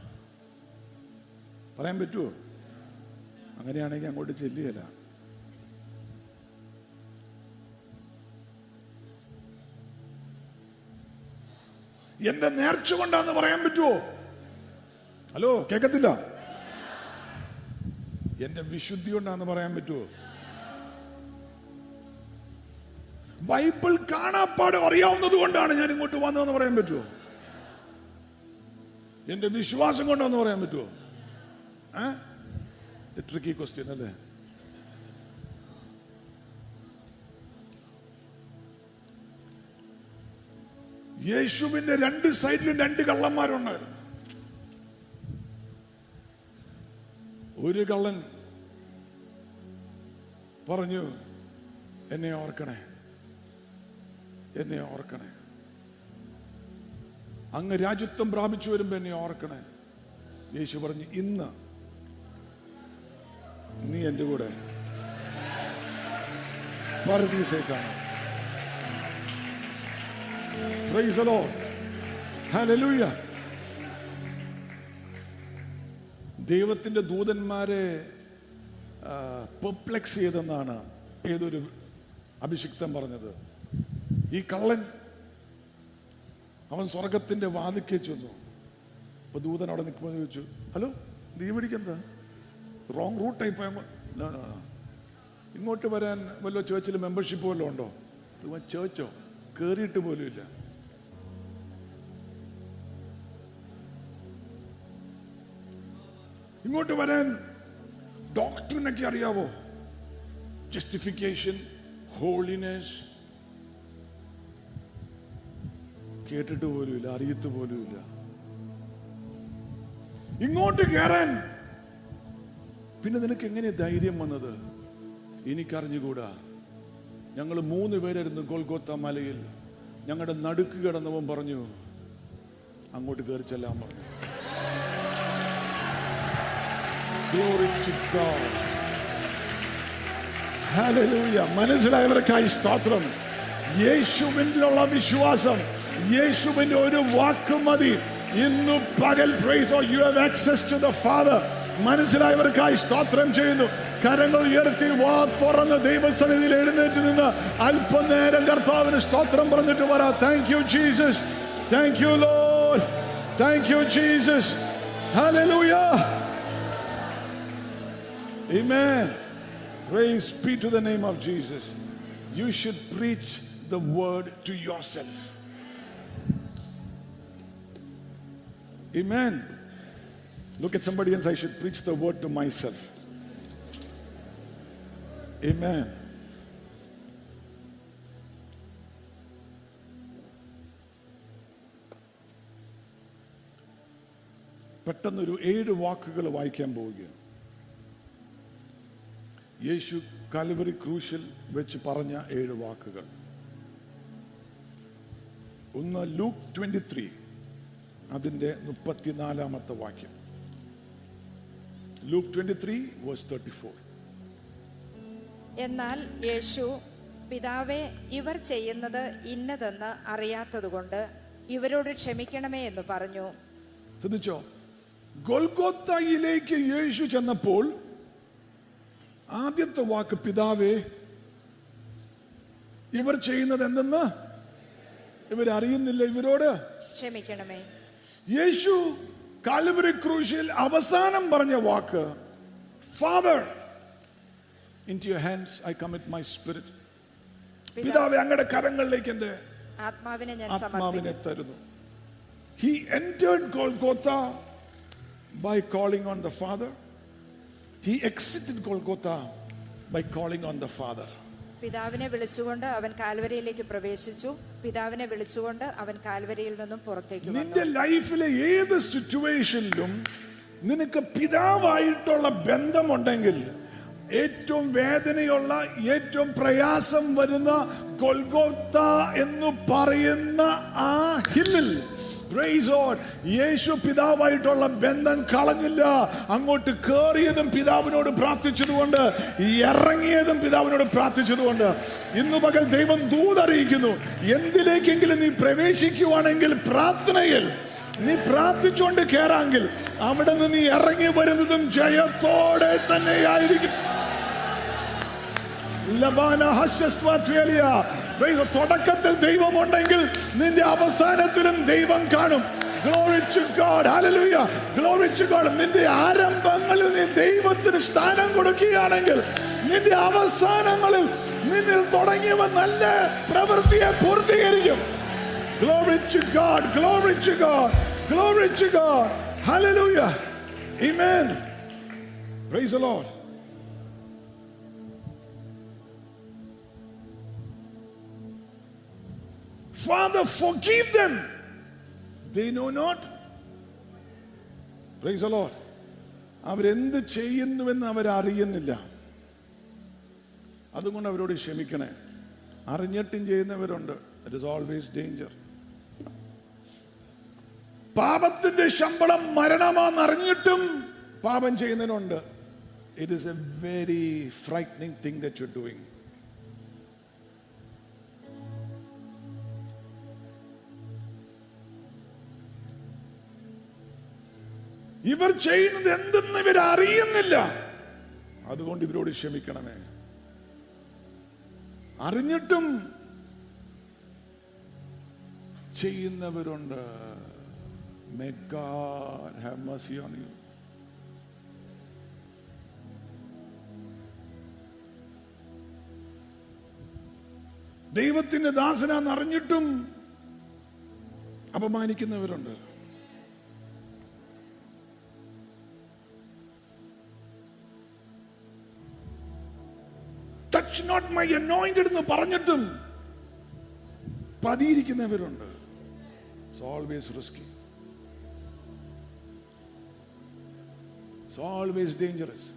പറയാൻ പറ്റുമോ അങ്ങനെയാണെങ്കിൽ അങ്ങോട്ട് ചെല്ലുകയില്ല എന്റെ നേർച്ച കൊണ്ടാന്ന് പറയാൻ പറ്റുമോ ഹലോ കേക്കത്തില്ല എന്റെ വിശുദ്ധി കൊണ്ടാന്ന് പറയാൻ പറ്റുമോ ബൈബിൾ കാണാപ്പാട് അറിയാവുന്നത് കൊണ്ടാണ് ഞാൻ ഇങ്ങോട്ട് വന്നതെന്ന് പറയാൻ പറ്റുമോ എന്റെ വിശ്വാസം കൊണ്ടാന്ന് പറയാൻ പറ്റുമോ ട്രിക്കി ക്വസ്റ്റ്യൻ അല്ലേ യേശുവിന്റെ രണ്ട് സൈഡിലും രണ്ട് കള്ളന്മാരുണ്ടായിരുന്നു ഒരു കള്ളൻ പറഞ്ഞു എന്നെ ഓർക്കണേ എന്നെ ഓർക്കണേ അങ്ങ് രാജ്യത്വം പ്രാപിച്ചു വരുമ്പോ എന്നെ ഓർക്കണേ യേശു പറഞ്ഞു ഇന്ന് നീ എൻ്റെ കൂടെ പരദീസേക്കാണ് Praise the Lord. Hallelujah. ദൈവത്തിന്റെ ദൂതന്മാരെ പെർപ്ലെക്സ് ചെയ്തെന്നാണ് ഏതൊരു അഭിഷിക്തൻ പറഞ്ഞത് ഈ കള്ളൻ അവൻ സ്വർഗത്തിന്റെ വാതിക്കെ ചെന്നു അപ്പൊ ദൂതൻ അവിടെ നിൽക്കുമ്പോൾ ചോദിച്ചു ഹലോ നീ പിടിക്കെന്താ റോങ് റൂട്ടായി പോയ ഇങ്ങോട്ട് വരാൻ വല്ല ചേർച്ചിൽ മെമ്പർഷിപ്പ് വല്ലതും ഉണ്ടോ ഇവൻ ചേർച്ചോ കേറിയിട്ട് പോലും ഇല്ല ഇങ്ങോട്ട് വരാൻ ഡോക്ടറിനൊക്കെ അറിയാവോ ജസ്റ്റിഫിക്കേഷൻ ഹോളിനെസ് കേട്ടിട്ട് പോലുമില്ല അറിയത്ത് പോലുമില്ല ഇങ്ങോട്ട് കയറാൻ പിന്നെ നിനക്ക് എങ്ങനെ ധൈര്യം വന്നത് എനിക്കറിഞ്ഞുകൂടാ ഞങ്ങൾ മൂന്ന് പേരായിരുന്നു ഗോൽഗോത്ത മലയിൽ ഞങ്ങളുടെ നടുക്ക് കിടന്നവൻ പറഞ്ഞു അങ്ങോട്ട് കയറി ചെല്ലാൻ പറഞ്ഞു Glory to God. Hallelujah. മനസ്സിലായവർക്കായി സ്തോത്രം യേശുവിനുള്ള വിശ്വാസം യേശുവിന്റെ ഒരു വാക്ക് മതി ഇന്ന് പകൽ praise you have access to the father മനസ്സിലായവർക്കായി സ്തോത്രം ചെയ്യുന്നു കരങ്ങൾ ഉയർത്തി വാ തുറന്ന് ദൈവസന്നിധിയിൽ എഴുന്നേറ്റ് നിന്ന് അല്പനേരം കർത്താവിന് സ്തോത്രം പറഞ്ഞിട്ട് പറ thank you Jesus thank you Lord thank you Jesus hallelujah Amen. Praise be to the name of Jesus. You should preach the word to yourself. Amen. Look at somebody and say, I should preach the word to myself. Amen. പെട്ടെന്നൊരു ഏഴ് വാക്കുകൾ വായിക്കാൻ പോവുകയാണ് യേശു Calvary ക്രൂശിൽ വെച്ച് പറഞ്ഞ ഏഴ് വാക്കുകൾ ഒന്ന് ലൂക്ക് ട്വന്റി ത്രീ അതിന്റെ മുപ്പത്തിനാലാമത്തെ വാക്യം Luke twenty three verse thirty four എന്നാൽ യേശു പിതാവേ ഇവർ ചെയ്യുന്നത് ഇന്നതെന്ന് അറിയാത്തതുകൊണ്ട് ഇവരോട് ക്ഷമിക്കണമേ എന്ന് പറഞ്ഞു ശ്രദ്ധിച്ചോ ഗോൽഗോത്തയിലേക്ക് യേശു ചെന്നപ്പോൾ ആദ്യത്തെ വാക്ക് പിതാവേ ഇവർ ചെയ്യുന്നത് എന്തെന്ന് ഇവരറിയുന്നില്ല ഇവരോട് ക്ഷമിക്കണമേ യേശു കാലുവരി ക്രൂശിൽ അവസാനം പറഞ്ഞ വാക്ക് father into your hands I commit my spirit പിതാവെ അങ്ങയുടെ കരങ്ങളിലേക്ക് എന്റെ ആത്മാവിനെ ഞാൻ ആത്മാവിനെ സമർപ്പിക്കും തരുന്നു he entered Golgotha by calling on the Father. He exited Golgotha by calling on the Father. പിതാവിനെ വിളിച്ചുകൊണ്ട് അവൻ കാൽവരിയിലേക്ക് പ്രവേശിച്ചു പിതാവിനെ വിളിച്ചുകൊണ്ട് അവൻ കാൽവരിയിൽ നിന്നും പുറത്തേക്ക് നിന്റെ വന്നു ലൈഫിലെ ഏത് സിറ്റുവേഷനിലും നിനക്ക് പിതാവായിട്ടുള്ള ബന്ധമുണ്ടെങ്കിൽ ഏറ്റവും വേദനയുള്ള ഏറ്റവും പ്രയാസം വരുന്ന കൊൽഗോത്ത എന്ന് പറയുന്ന ആ ഹില്ലിൽ Praise Lord. യേശു പിതാവായിട്ടുള്ള ബന്ധം കളഞ്ഞില്ല അങ്ങോട്ട് കേറിയതും പിതാവിനോട് പ്രാർത്ഥിച്ചതുകൊണ്ട് ഇറങ്ങിയതും പിതാവിനോട് പ്രാർത്ഥിച്ചതുകൊണ്ട് ഇന്നു പകൽ ദൈവം ദൂതറിയിക്കുന്നു എന്തിലേക്കെങ്കിലും നീ പ്രവേശിക്കുവാണെങ്കിൽ പ്രാർത്ഥനയിൽ നീ പ്രാർത്ഥിച്ചുകൊണ്ട് കയറാമെങ്കിൽ അവിടെ നിന്ന് നീ ഇറങ്ങി വരുന്നതും ജയത്തോടെ തന്നെയായിരിക്കും ലബാന ഹസ്യസ്വാത്വേലിയ. Praise the- തുടക്കത്തിൽ ദൈവമുണ്ടെങ്കിൽ നിന്റെ അവസാനത്തിലും ദൈവം കാണും Glory to God. Hallelujah. Glory to God. നിന്റെ ആരംഭങ്ങളിൽ നീ ദൈവത്തിന് സ്ഥാനം കൊടുക്കുകയാണെങ്കിൽ നിന്റെ അവസാനങ്ങളിൽ നിന്നിൽ തുടങ്ങിയവ നല്ല പ്രവൃത്തിയെ പൂർത്തീകരിക്കും Glory to God. Glory to God. Glory to God. Hallelujah. Amen. Praise the Lord. Father, forgive them. They know not. Praise the Lord. അവരെന്ത് ചെയ്യുന്നുവെന്ന് അവരറിയുന്നില്ല അതുകൊണ്ട് അവരോട് ക്ഷമിക്കണേ അറിഞ്ഞിട്ടും ചെയ്യുന്നവരുണ്ട് ഇറ്റ് ഇസ് ഓൾവേസ് ഡേഞ്ചർ പാപത്തിന്റെ ശമ്പളം മരണമാണെന്ന് അറിഞ്ഞിട്ടും പാപം ചെയ്യുന്നതിനുണ്ട് it is a very frightening thing that you doing ഇവർ ചെയ്യുന്നത് എന്തെന്ന് ഇവർ അറിയുന്നില്ല അതുകൊണ്ട് ഇവരോട് ക്ഷമിക്കണമേ അറിഞ്ഞിട്ടും ചെയ്യുന്നവരുണ്ട് May God have mercy on you. ദൈവത്തിന്റെ ദാസനാന്ന് അറിഞ്ഞിട്ടും അപമാനിക്കുന്നവരുണ്ട് ടച്ച് നോട്ട് മൈ അനോയിന്റഡ് എന്ന് പറഞ്ഞിട്ടും പതിയിരിക്കുന്നവരുണ്ട് it's always risky it's always dangerous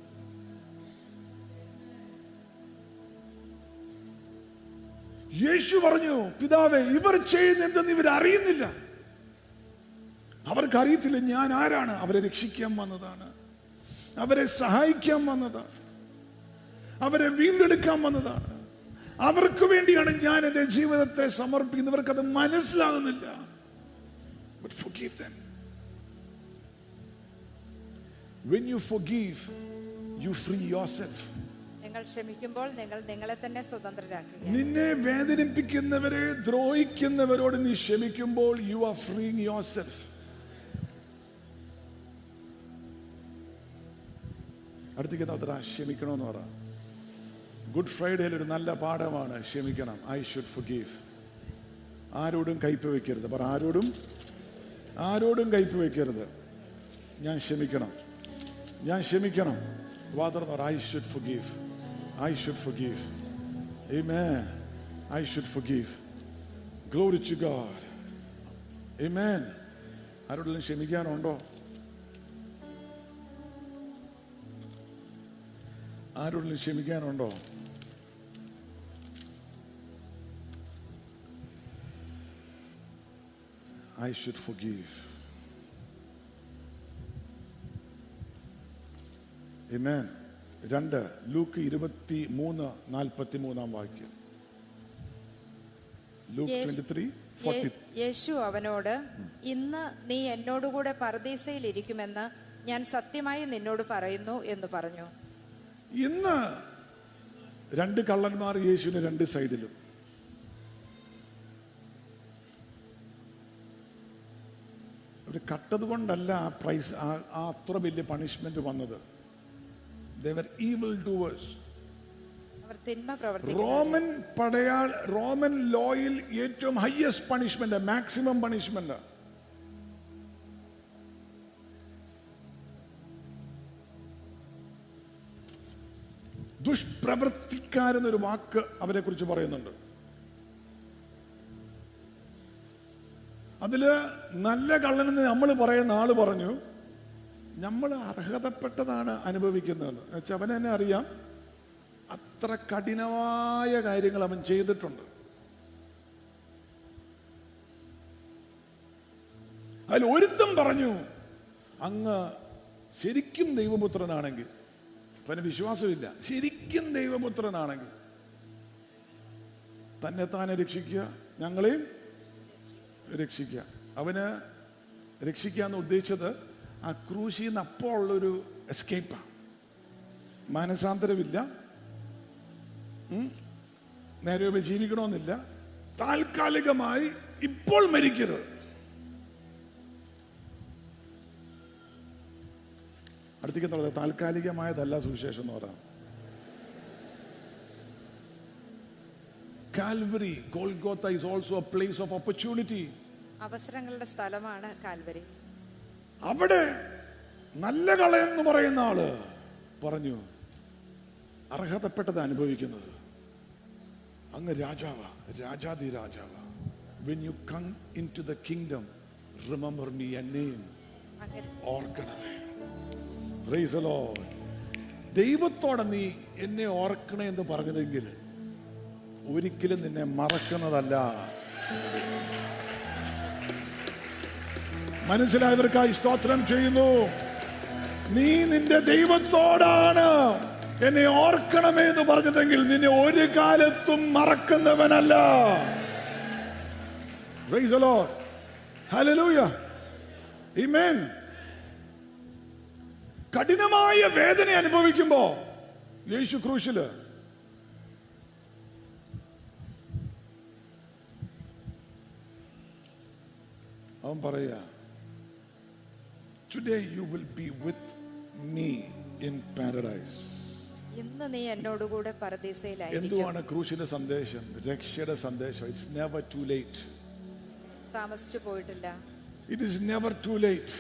യേശു പറഞ്ഞു പിതാവേ ഇവർ ചെയ്യുന്ന എന്തെന്ന് ഇവർ അറിയുന്നില്ല അവർക്ക് അറിയത്തില്ല ഞാൻ ആരാണ് അവരെ രക്ഷിക്കാൻ വന്നതാണ് അവരെ സഹായിക്കാൻ വന്നതാണ് അവരെ വീണ്ടെടുക്കാൻ വന്നതാണ് അവർക്ക് വേണ്ടിയാണ് ഞാൻ എൻ്റെ ജീവിതത്തെ സമർപ്പിക്കുന്നത് ഇവർക്ക് അത് മനസ്സിലാകുന്നില്ല But forgive them. When you forgive, you free yourself. നിങ്ങൾ ക്ഷമിക്കുമ്പോൾ നിങ്ങൾ നിങ്ങളെ തന്നെ സ്വതന്ത്രരാക്കുക നിന്നെ വേദനിപ്പിക്കുന്നവരെ ദ്രോഹിക്കുന്നവരോട് നീ ക്ഷമിക്കുമ്പോൾ you are freeing yourself അടുത്തേക്ക് അത്ര ക്ഷമിക്കണമെന്ന് പറ ഗുഡ് ഫ്രൈഡേയിൽ ഒരു നല്ല പാഠമാണ് ക്ഷമിക്കണം ഐ ഷുഡ് forgive ആരോടും കയ്പ് വെക്കരുത് പറ ആരോടും ആരോടും കയ്പ് വെക്കരുത് ഞാൻ ക്ഷമിക്കണം ഞാൻ ക്ഷമിക്കണം വാതർന്ന് പറ I should forgive I should forgive Amen. I should forgive. Glory to God. Amen. ആരോടെങ്കിലും ക്ഷമിക്കാനുണ്ടോ ആരോടെങ്കിലും ക്ഷമിക്കാനുണ്ടോ I should forgive. Amen. രണ്ട് ലൂക്ക് ഇരുപത്തി മൂന്ന് നാൽപ്പത്തി മൂന്നാം വാക്യം Luke Yes. Twenty three forty യേ- യേശു അവനോട് ഇന്ന് നീ എന്നോടുകൂടെ പരദീസയിൽ ഇരിക്കുമെന്ന് ഞാൻ സത്യമായി നിന്നോട് പറയുന്നു എന്ന് പറഞ്ഞു ഇന്ന് രണ്ട് കള്ളന്മാർ യേശുവിന് രണ്ട് സൈഡിലും ഒരു കട്ടത് കൊണ്ടല്ല ആ പ്രൈസ് ആ ആ അത്ര വലിയ പണിഷ്മെന്റ് വന്നത് ദേവർ ഈവിൾ ഡൂവേഴ്സ് അവർ തിന്മ പ്രവർത്തിക്കുന്നു റോമൻ പടയാൾ റോമൻ ലോയിൽ ഏറ്റവും ഹയസ്റ്റ് പണിഷ്മെന്റ് മാക്സിമം പണിഷ്മെന്റ് ദുഷ്പ്രവർത്തിക്കാരെന്നൊരു വാക്ക് അവരെ കുറിച്ച് പറയുന്നുണ്ട് അതില് നല്ല കള്ളനെന്ന് നമ്മൾ പറയുന്ന ആള് പറഞ്ഞു നമ്മൾ അർഹതപ്പെട്ടതാണ് അനുഭവിക്കുന്നതെന്ന് എന്നുവെച്ചാൽ അവൻ തന്നെ അറിയാം അത്ര കഠിനമായ കാര്യങ്ങൾ അവൻ ചെയ്തിട്ടുണ്ട് അതിൽ ഒരുത്തം പറഞ്ഞു അങ്ങ് ശരിക്കും ദൈവപുത്രനാണെങ്കിൽ പിന്നെ വിശ്വാസമില്ല ശരിക്കും ദൈവപുത്രനാണെങ്കിൽ തന്നെ താനെ രക്ഷിക്കുക ഞങ്ങളെയും രക്ഷിക്കുക അവന് രക്ഷിക്കുക എന്ന് ഉദ്ദേശിച്ചത് ആ ക്രൂശിൽ നിന്ന് അപ്പോൾ ഉള്ളൊരു എസ്കേപ്പാണ് മാനസാന്തരമില്ല ഉം. നേരെ ഉപ ജീവിക്കണമെന്നില്ല താൽക്കാലികമായി ഇപ്പോൾ മരിക്കരുത് അടുത്തേക്ക് പറയുന്നത് താൽക്കാലികമായതല്ല സുവിശേഷം എന്ന് പറയാം Calvary Golgotha is also a place of opportunity അവസരങ്ങളുടെ സ്ഥലമാണ് കാൽവരി അവിടെ നല്ല കളയെന്ന് പറയുന്ന ആള് പറഞ്ഞു അർഹതപ്പെട്ടത് അനുഭവിക്കുന്നത് അങ്ങ് രാജാവ രാജാതി രാജാവ when you come into the kingdom remember me എന്നെയും അങ്ങനെ ഓർക്കണമേ Praise the Lord. ദൈവത്തോടെ നീ എന്നെ ഓർക്കണേ എന്ന് പറഞ്ഞതെങ്കിൽ ഒരിക്കലും നിന്നെ മറക്കുന്നതല്ല മനസ്സിലായവർക്കായി സ്തോത്രം ചെയ്യുന്നു നീ നിന്റെ ദൈവത്തോടാണ് എന്നെ ഓർക്കണമേ എന്ന് പറഞ്ഞതെങ്കിൽ നിന്നെ ഒരു കാലത്തും മറക്കുന്നവനല്ല Praise the Lord. Hallelujah. Amen. കഠിനമായ വേദന അനുഭവിക്കുമ്പോ യേശു ക്രൂശില് അവൻ പറയുക today you will be with me in paradise ഇന്ന് നീ എന്നോടുകൂടെ പരദീസയിലായിരിക്കും എന്തുവാണ് ക്രൂശിന്റെ സന്ദേശം രക്ഷയുടെ സന്ദേശം ഇറ്റ്സ് നെവർ ടു ലേറ്റ് താമസിച്ചു പോയിട്ടില്ല it is never too late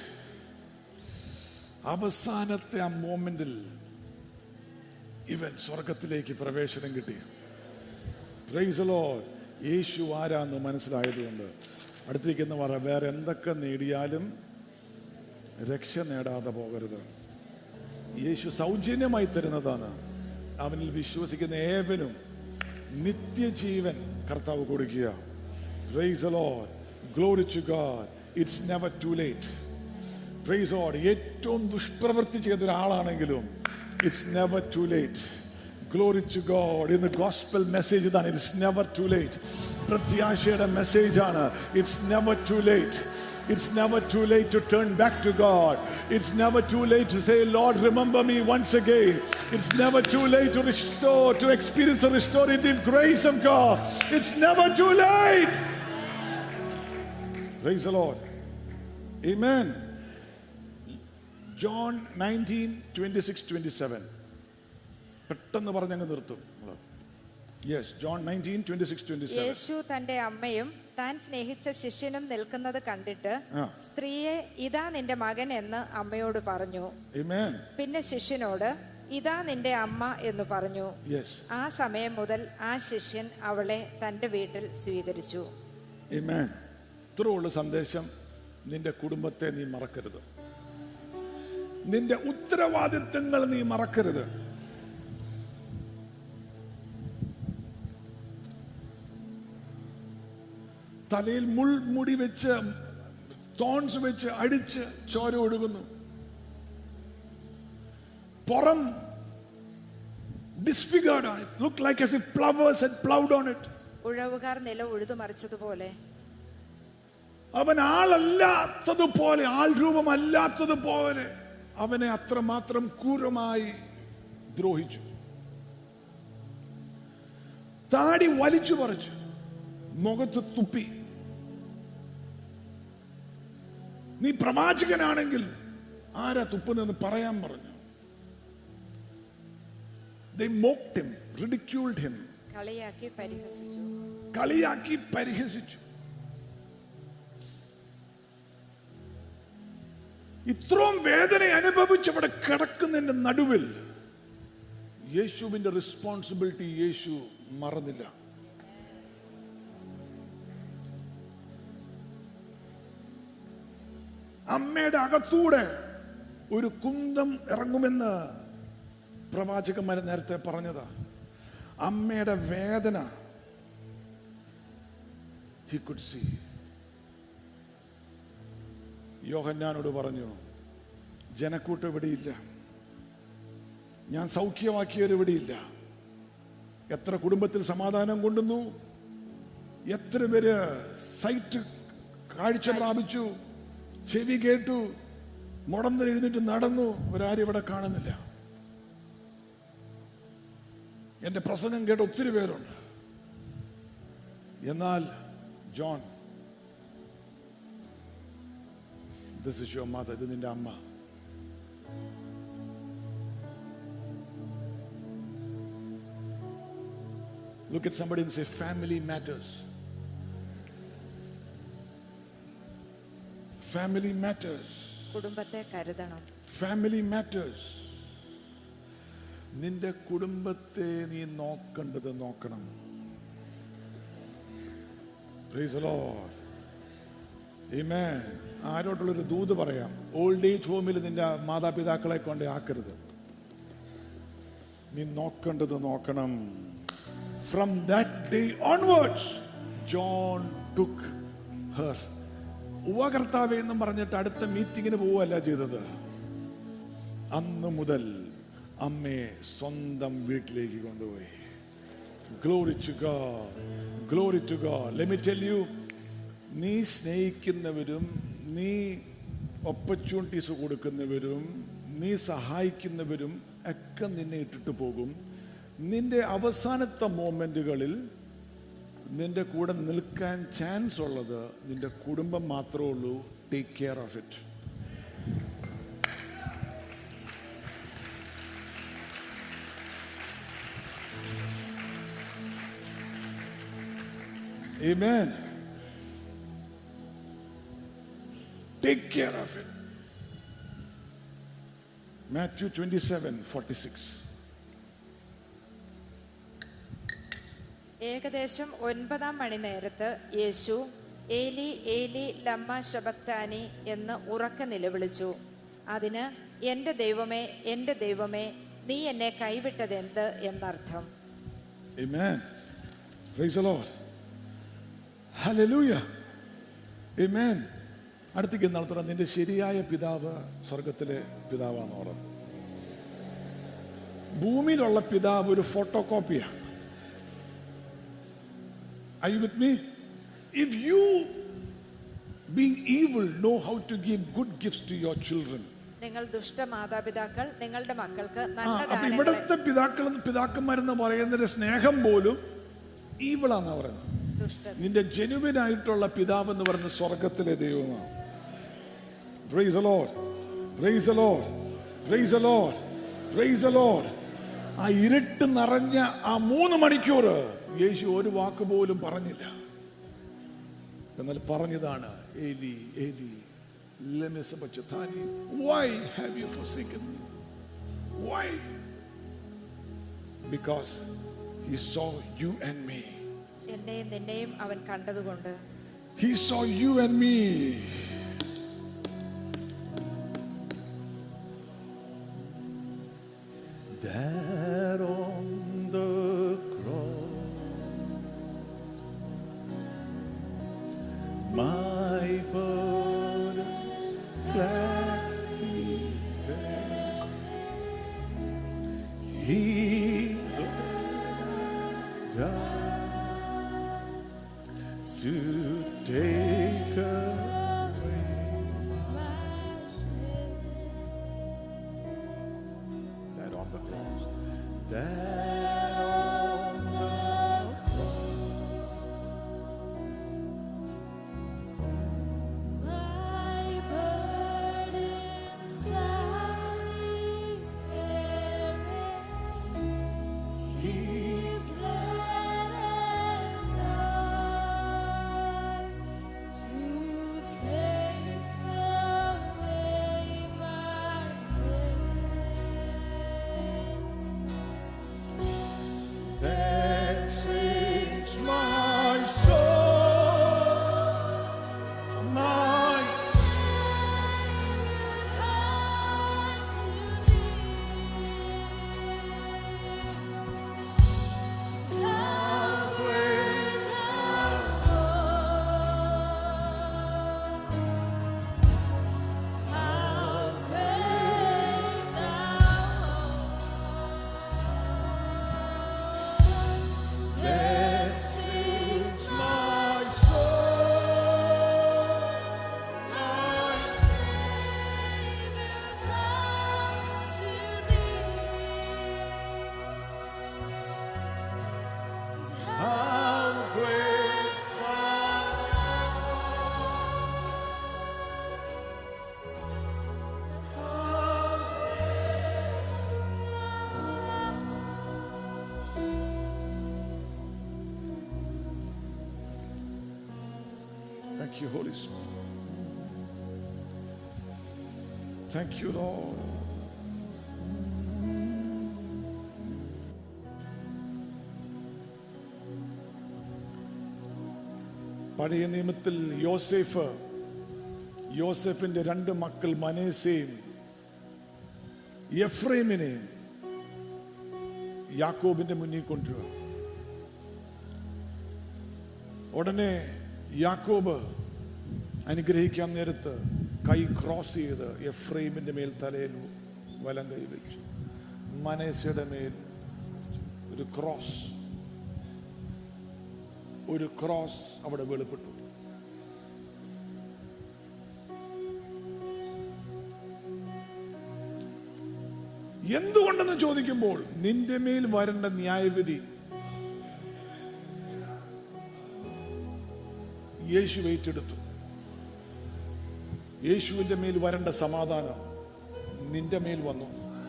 അവസാനത്തെ ആ മോമെന്റിൽ ഇവൻ സ്വർഗത്തിലേക്ക് പ്രവേശനം കിട്ടി പ്രൈസ് ലോർഡ് യേശു ആരാന്ന് മനസ്സിലായതുകൊണ്ട് അടുത്തേക്കെന്ന് പറ വേറെ എന്തൊക്കെ നേടിയാലും രക്ഷ നേടാതെ പോകരുത് യേശു സൗജന്യമായി തരുന്നതാണ് അവനിൽ വിശ്വസിക്കുന്ന ഏവനും നിത്യജീവൻ കർത്താവ് കൊടുക്കുക praise Lord glory to God it's never too late praise Lord ഏറ്റവും ദുഷ്പ്രവൃത്തി ചെയ്ത ഒരാളാണെങ്കിലും it's never too late glory to God ഇന്ന് ഗോസ്പൽ മെസ്സേജ് ഇതാണ് ഇറ്റ്സ് നെവർ ടു ലേറ്റ് പ്രത്യാശയുടെ മെസ്സേജ് ആണ് it's never too late It's never too late to turn back to God. It's never too late to say, Lord, remember me once again. It's never too late to restore, to experience the restorative grace of God. It's never too late. Praise the Lord. Amen. John 19, 26, 27. പെട്ടെന്ന് പറഞ്ഞങ്ങ് നിർത്തും yes John nineteen twenty six twenty seven യേശു തന്റെ അമ്മയും താൻ സ്നേഹിച്ച ശിഷ്യനും നിൽക്കുന്നത് കണ്ടിട്ട് ആ. സ്ത്രീയെ ഇതാ നിന്റെ മകൻ എന്ന് അമ്മയോട് പറഞ്ഞു Amen. പിന്നെ ശിഷ്യനോട് ഇതാ നിന്റെ അമ്മ എന്ന് പറഞ്ഞു Yes. ആ സമയം മുതൽ ആ ശിഷ്യൻ അവളെ തന്റെ വീട്ടിൽ സ്വീകരിച്ചു Amen. ഇത്രയുള്ള സന്ദേശം നിന്റെ കുടുംബത്തെ നീ മറക്കരുത് നിന്റെ ഉത്തരവാദിത്തങ്ങൾ നീ മറക്കരുത് തലയിൽ മുൾമുടി വെച്ച് തോൺസ് വെച്ച് അടിച്ച് ചോര ഒഴുകുന്നു പുറം ഡിസ്ഫിഗേർഡ് ആണ് look like as if flowers had plowed on it ഉഴവുകാർ നില ഉഴുതു മറിച്ചതുപോലെ അവൻ ആളല്ലാത്തതുപോലെ ആൾ രൂപമല്ലാത്തതുപോലെ അവനെ അത്രമാത്രം ക്രൂരമായി ദ്രോഹിച്ചു താടി വലിച്ചു പറിച്ചു മുഖത്ത് തുപ്പി നീ പ്രവാചകനാണെങ്കിൽ ആരാ തുപ്പുന്നെന്ന് പറയാൻ പറഞ്ഞു They mocked him, ridiculed him, കളിയാക്കി പരിഹസിച്ചു കളിയാക്കി പരിഹസിച്ചു ഇത്രയും വേദന അനുഭവിച്ചവിടെ കിടക്കുന്നതിന്റെ നടുവിൽ യേശുവിന്റെ റെസ്പോൺസിബിലിറ്റി യേശു മറന്നില്ല അമ്മയുടെ അകത്തൂടെ ഒരു കുന്തം ഇറങ്ങുമെന്ന് പ്രവാചകന്മാർ നേരത്തെ പറഞ്ഞതാ അമ്മയുടെ വേദന ഹി കുഡ് സി യോഹന്നാനോട് പറഞ്ഞു ജനക്കൂട്ടം ഇവിടെയില്ല ഞാൻ സൗഖ്യമാക്കിയവർ ഇവിടെയില്ല എത്ര കുടുംബത്തിൽ സമാധാനം കൊണ്ടുവന്നു എത്ര പേര് സൈറ്റ് കാഴ്ച പ്രാപിച്ചു ചെവി കേട്ടു മുടന്ന് എഴുന്നേറ്റ് നടന്നു ഒരാരും ഇവിടെ കാണുന്നില്ല എന്റെ പ്രസംഗം കേട്ട ഒത്തിരി പേരുണ്ട് എന്നാൽ John this is your mother ഇത് നിന്റെ അമ്മ Look at somebody and say, family matters. Family matters. കുടുംബത്തെ കരുതണം ഫാമിലി മാറ്റേഴ്സ് നിന്റെ കുടുംബത്തെ നീ നോക്കേണ്ടത് നോക്കണം Praise the Lord. Amen. ആരോട്ടുള്ളൊരു ദൂത് പറയാം ഓൾഡ് ഏജ് ഹോമിൽ നിന്റെ മാതാപിതാക്കളെ കൊണ്ട് ആക്കരുത് നീ നോക്കേണ്ടത് നോക്കണം from that day onwards John took her ഉപകർത്താവെ എന്നും പറഞ്ഞിട്ട് അടുത്ത മീറ്റിങ്ങിന് പോവുകയല്ല ചെയ്തത് അന്ന് മുതൽ അമ്മയെ സ്വന്തം വീട്ടിലേക്ക് കൊണ്ടുപോയി glory to God glory to God let me tell you നീ സ്നേഹിക്കുന്നവരും നീ ഓപ്പർച്യൂണിറ്റീസ് കൊടുക്കുന്നവരും നീ സഹായിക്കുന്നവരും ഒക്കെ നിന്നെ ഇട്ടിട്ട് പോകും നിന്റെ അവസാനത്തെ മോമെന്റുകളിൽ നിന്റെ കൂടെ നിൽക്കാൻ ചാൻസ് ഉള്ളത് നിന്റെ കുടുംബം മാത്രമേ ഉള്ളൂ take care of it Amen. Take care of it. Matthew 27 46. ഏകദേശം ഒൻപതാം മണി നേരത്ത് യേശു ഏലി ഏലി ലമ്മ ശബക്താനി എന്ന് ഉറക്കെ നിലവിളിച്ചു അതിന് എൻ്റെ ദൈവമേ എൻ്റെ ദൈവമേ നീ എന്നെ കൈവിട്ടതെന്ത് എന്നർത്ഥം Amen. Praise the Lord. Hallelujah. Amen. അടുത്തേക്ക് നടത്തുന്ന നിന്റെ ശരിയായ പിതാവ് സ്വർഗത്തിലെ പിതാവാന്ന് പറഞ്ഞു ഭൂമിയിലുള്ള പിതാവ് ഒരു ഫോട്ടോ കോപ്പിയാണ് Are you with me? If you, being evil, know how to give good gifts to your children, നിങ്ങൾ ദുഷ്ട മാതാപിതാക്കൾ നിങ്ങളുടെ മക്കൾക്ക് ആ, നല്ല അപ്പൊ ദാനങ്ങളെ ഇവിടുത്തെ പിതാക്കൾ പിതാക്കന്മാരെന്ന് പറയുന്നതിന്റെ സ്നേഹം പോലും ഈവിളാന്നാ പറയുന്നത് ദുഷ്ട നിന്റെ ജനുവിൻ ആയിട്ടുള്ള പിതാവ് എന്ന് പറയുന്ന സ്വർഗത്തിലെ ദൈവമാണ് Praise the Lord. Praise the Lord. Praise the Lord. Praise the Lord. ആ ഇരുട്ട് നിറഞ്ഞ ആ മൂന്ന് മണിക്കൂർ യേശു ഒരു വാക്ക് പോലും പറഞ്ഞില്ല എന്നാൽ പറഞ്ഞതാണ് എലി എലി ലമിസബച്ചതാനി why have you forsaken me why because he saw you and me എന്നെയും നിന്നെയും അവൻ കണ്ടതുകൊണ്ട് he saw you and me that on the cross my burdens gladly bare. He died to take away that on the cross. That on the My burdens gladly bear. He bled and died to take away my sin. Thank you, Holy Spirit. Thank you, Lord. പഴയ നിയമത്തിൽ യോസേഫ് യോസെഫിന്റെ രണ്ട് മക്കൾ മനേസയും എഫ്രൈമിനെയും യാക്കോബിന്റെ മുന്നിൽ കൊണ്ടുവരിക ഉടനെ യാക്കോബ് അനുഗ്രഹിക്കാൻ നേരത്ത് കൈ ക്രോസ് ചെയ്ത് എഫ്രൈമിന്റെ മേൽ തലയിൽ വലം കൈ വെച്ചു മനേസയുടെ മേൽ ഒരു ക്രോസ് ഒരു ക്രോസ് അവിടെ വെളിപ്പെട്ടു എന്തുകൊണ്ടെന്ന് ചോദിക്കുമ്പോൾ നിന്റെ മേൽ വരേണ്ട ന്യായവിധി യേശു ഏറ്റെടുത്തു യേശുവിന്റെ മേൽ വരേണ്ട സമാധാനം നിന്റെ മേൽ വന്നു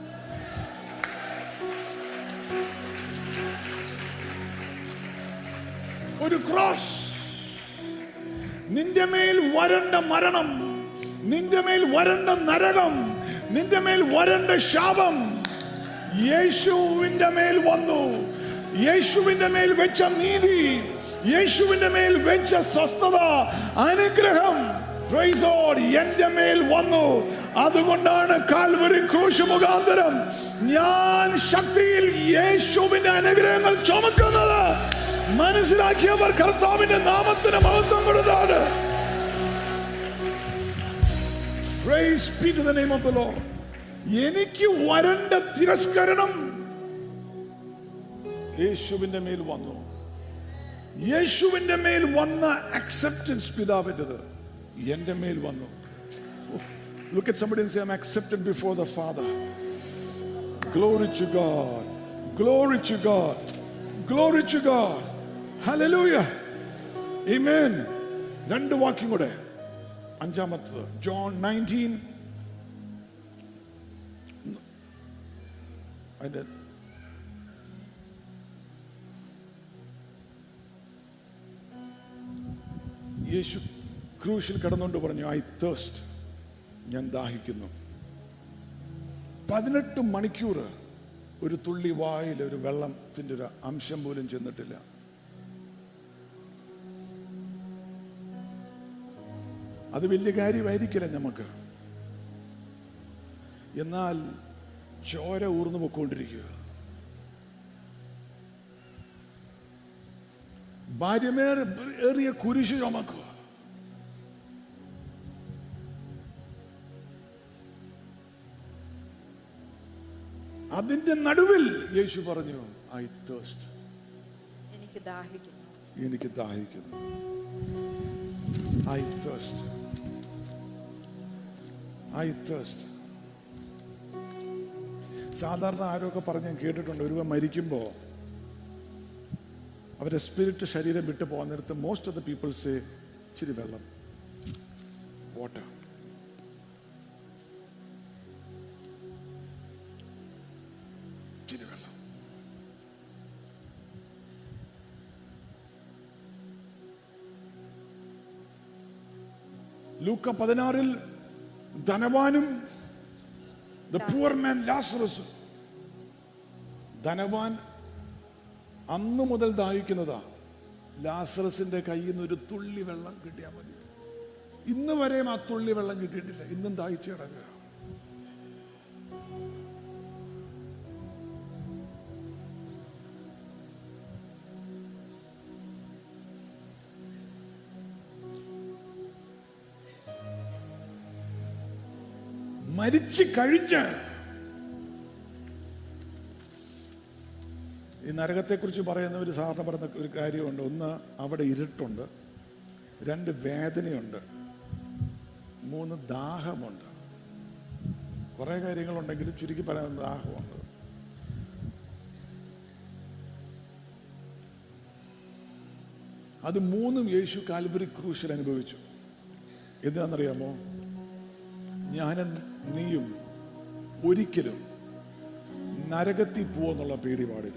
ഒരു ക്രോസ് നിന്റെ മേൽ വരണ്ട മരണം നിന്റെ മേൽ വരണ്ട നരകം നിന്റെ മേൽ വരണ്ട ശാപം യേശുവിന്റെ മേൽ വന്നു യേശുവിന്റെ മേൽ വെച്ച നീതി യേശുവിന്റെ മേൽ വെച്ച സ്വസ്ഥത അനുഗ്രഹം Praise God, എന്റെ മേൽ വന്നു അതുകൊണ്ടാണ് കാൽവരി ക്രൂശ് മുഖാന്തരം ഞാൻ ശക്തിയിൽ യേശുവിന്റെ അനുഗ്രഹങ്ങൾ ചുമക്കുന്നത് മനസ്സിലാക്കിയവർ കർത്താവിന്റെ നാമത്തിന് മഹത്വം കൊടുത്താണ് Praise be to the name of the Lord. എനിക്ക് വരണ്ട തിരസ്കരണം യേശുവിന്റെ മേൽ വന്നു യേശുവിന്റെ മേൽ വന്ന അക്സെപ്റ്റൻസ് പിതാവിൻ്റെത് എന്റെ മേൽ വന്നു look at somebody and say I'm accepted before the Father. Glory to God. Glory to God. Glory to God. Hallelujah. Amen. രണ്ട് വാക്യം കൂടെ അഞ്ചാമത്തത് ജോൺ നയൻറ്റീൻ അതിന്റെ യേശു ക്രൂശിൽ കടന്നുകൊണ്ട് പറഞ്ഞു ഐ തേസ്റ്റ് ഞാൻ ദാഹിക്കുന്നു പതിനെട്ട് മണിക്കൂർ ഒരു തുള്ളി വായിൽ ഒരു വെള്ളത്തിന്റെ ഒരു അംശം പോലും ചെന്നിട്ടില്ല അത് വലിയ കാര്യമായിരിക്കില്ല നമുക്ക് എന്നാൽ ചോര ഊർന്നു പൊക്കോണ്ടിരിക്കുക ഭാര്യമേറെ ഏറിയ കുരിശ് ചുമക്കുക അതിന്റെ നടുവിൽ യേശു പറഞ്ഞു ഐ തേസ്റ്റ് എനിക്ക് ദാഹിക്കുന്നു എനിക്ക് ദാഹിക്കുന്നു ഐ തേസ്റ്റ് ഐ തേസ്റ്റ് സാധാരണ ആരൊക്കെ പറഞ്ഞ് ഞാൻ കേട്ടിട്ടുണ്ട് ഒരുവൻ മരിക്കുമ്പോൾ അവരുടെ സ്പിരിറ്റ് ശരീരം വിട്ടു പോകാൻ നേരത്ത് മോസ്റ്റ് ഓഫ് ദ പീപ്പിൾസ് ഇച്ചിരി വെള്ളം വാട്ടർ ഇച്ചിരി വെള്ളം ലൂക്ക പതിനാറിൽ ധനവാനും ദ പൂർ മാൻ ലാസറസ് ധനവാൻ അന്ന് മുതൽ ദാഹിക്കുന്നതാ ലാസറസിന്റെ കയ്യിൽ നിന്ന് ഒരു തുള്ളി വെള്ളം കിട്ടിയാൽ മതി ഇന്ന് വരെയും ആ തുള്ളി വെള്ളം കിട്ടിയിട്ടില്ല ഇന്നും ദാഹിച്ചു കിടക്കുക മരിച്ചു കഴിഞ്ഞ് ഈ നരകത്തെക്കുറിച്ച് പറയുന്ന ഒരു സാധാരണ പറയുന്ന ഒരു കാര്യമുണ്ട് ഒന്ന് അവിടെ ഇരുട്ടുണ്ട് രണ്ട് വേദനയുണ്ട് മൂന്ന് ദാഹമുണ്ട് കുറേ കാര്യങ്ങളുണ്ടെങ്കിലും ചുരുക്കി പറയാൻ ദാഹമുണ്ട് അത് മൂന്നും യേശു കാൽവരി ക്രൂശിൽ അനുഭവിച്ചു എന്തിനാണെന്നറിയാമോ ഞാനും നീയും ഒരിക്കലും നരകത്തിൽ പോവെന്നുള്ള പേടി പാടില്ല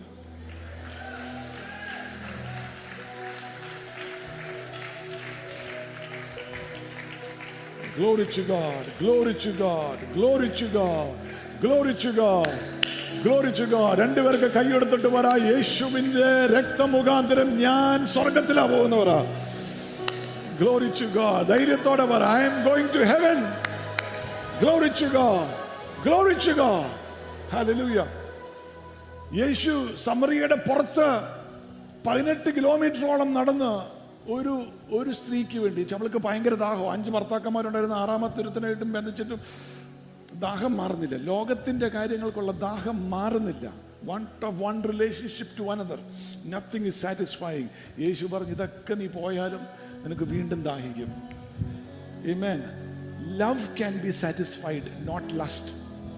Glory to God. Glory to God. Glory to God. Glory to God. Glory to God. രണ്ടുപേർക്ക് കൈയെടുത്തിട്ട് പറ യേശുവിന്റെ രക്തമുഖാന്തരം ഞാൻ സ്വർഗത്തിലാ പോകുന്നവരാ ഗ്ലോറി ടു ഗോഡ് ധൈര്യത്തോടെ പറ I am going to heaven glory to God glory to God hallelujah യേശു സമറിയയുടെ പുറത്ത് പതിനെട്ട് കിലോമീറ്ററോളം നടന്ന് ഒരു ഒരു സ്ത്രീക്ക് വേണ്ടി അവൾക്ക് ഭയങ്കര ദാഹം അഞ്ച് ഭർത്താക്കന്മാരുണ്ടായിരുന്ന ആറാമത്തെ ഒരുത്തനായിട്ടും ബന്ധിച്ചിട്ടും ദാഹം മാറുന്നില്ല ലോകത്തിന്റെ കാര്യങ്ങൾക്കുള്ള ദാഹം മാറുന്നില്ല one of one relationship to another nothing is satisfying യേശു പറഞ്ഞു ഇതൊക്കെ നീ പോയാലും നിനക്ക് വീണ്ടും ദാഹിക്കും Amen. Love can be satisfied, not lust.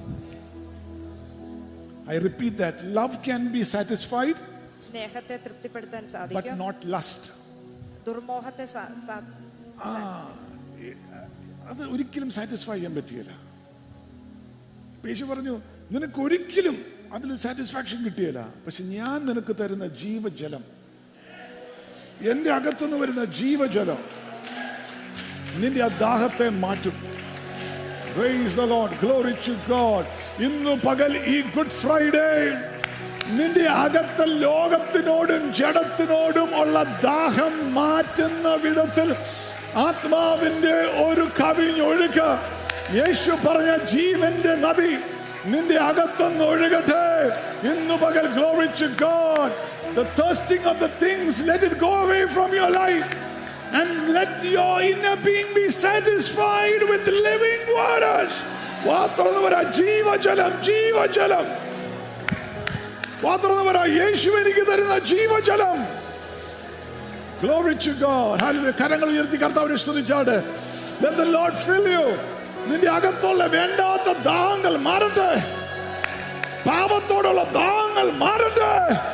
I repeat that. Love can be satisfied, സ്നേഹത്തെ തൃപ്തിപ്പെടുത്താൻ but സാധിക്കും not lust. ദുർമോഹത്തെ സാ- സാ- ആ അത് ഒരിക്കലും സാറ്റിസ്ഫൈ ചെയ്യാൻ പറ്റിയല്ല യേശു പറഞ്ഞു നിനക്ക് ഒരിക്കലും അതിൽ സാറ്റിസ്ഫാക്ഷൻ കിട്ടിയല്ല പക്ഷെ ഞാൻ നിനക്ക് തരുന്ന ജീവജലം എന്റെ അകത്തുനിന്ന് വരുന്ന ജീവജലം നിന്റെ ആ ദാഹത്തെ മാറ്റും Praise the Lord. Glory to God. ഇന്ന് പകൽ ഈ ഗുഡ് ഫ്രൈഡേ നിന്റെ അകത്തെ ലോകത്തിനോടും ജഡത്തിനോടും ഉള്ള ദാഹം മാറ്റുന്ന വിധത്തിൽ ആത്മാവിന്റെ ഒരു കവിഞ്ഞൊഴുക്ക് യേശു പറഞ്ഞ ജീവന്റെ നദി നിന്റെ അകത്തുനിന്ന് ഒഴുകട്ടെ ഇന്ന് പകൽ glory to God the thirsting of the things let it go away from your life and let your inner being be satisfied with living waters. വാ തുറന്ന് പറ ജീവജലം ജീവജലം വാ തുറന്ന് പറ യേശു എനിക്ക് തരുന്ന ജീവജലം Glory to God. Hallelujah. കരങ്ങൾ ഉയർത്തി കർത്താവിനെ സ്തുതിച്ചാട് Let the Lord fill you. നിന്റെ അകത്തുള്ള വേണ്ടാത്ത ദാഹങ്ങൾ മാറട്ടെ പാപത്തോടുള്ള ദാഹങ്ങൾ മാറട്ടെ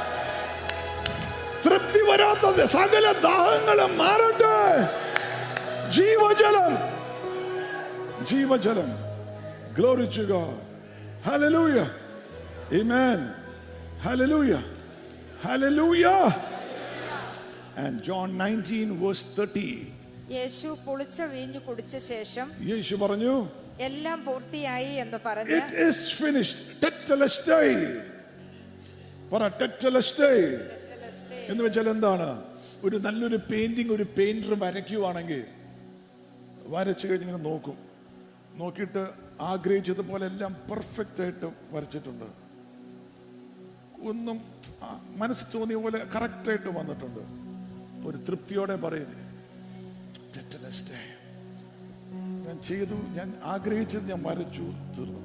തൃപ്തി വരാത്ത സകല ദാഹങ്ങളും മാറട്ടെ ജീവജലം ജീവജലം Glory to God. Hallelujah. Amen. Hallelujah. Hallelujah. And John 19 verse 30. യേശു പുളിച്ച വീഞ്ഞു കുടിച്ച ശേഷം യേശു പറഞ്ഞു എല്ലാം പൂർത്തിയായി എന്ന് പറഞ്ഞ് It is finished. Tetelestai. പറ tetelestai. എന്ന് വെച്ചാൽ എന്താണ് ഒരു നല്ലൊരു പെയിന്റിംഗ് ഒരു പെയിന്റർ വരയ്ക്കുവാണെങ്കിൽ വരച്ചു കഴിഞ്ഞ് ഇങ്ങനെ നോക്കും നോക്കിയിട്ട് ആഗ്രഹിച്ചതുപോലെ എല്ലാം പെർഫെക്റ്റ് ആയിട്ട് വരച്ചിട്ടുണ്ട് ഒന്നും ആ, മനസ്സ് തോന്നിയ പോലെ കറക്റ്റ് ആയിട്ട് വന്നിട്ടുണ്ട് അപ്പൊ ഒരു തൃപ്തിയോടെ പറയും "Tetelestai." ഞാൻ ചെയ്തു ഞാൻ ആഗ്രഹിച്ചത് ഞാൻ വരച്ചു തീർന്നു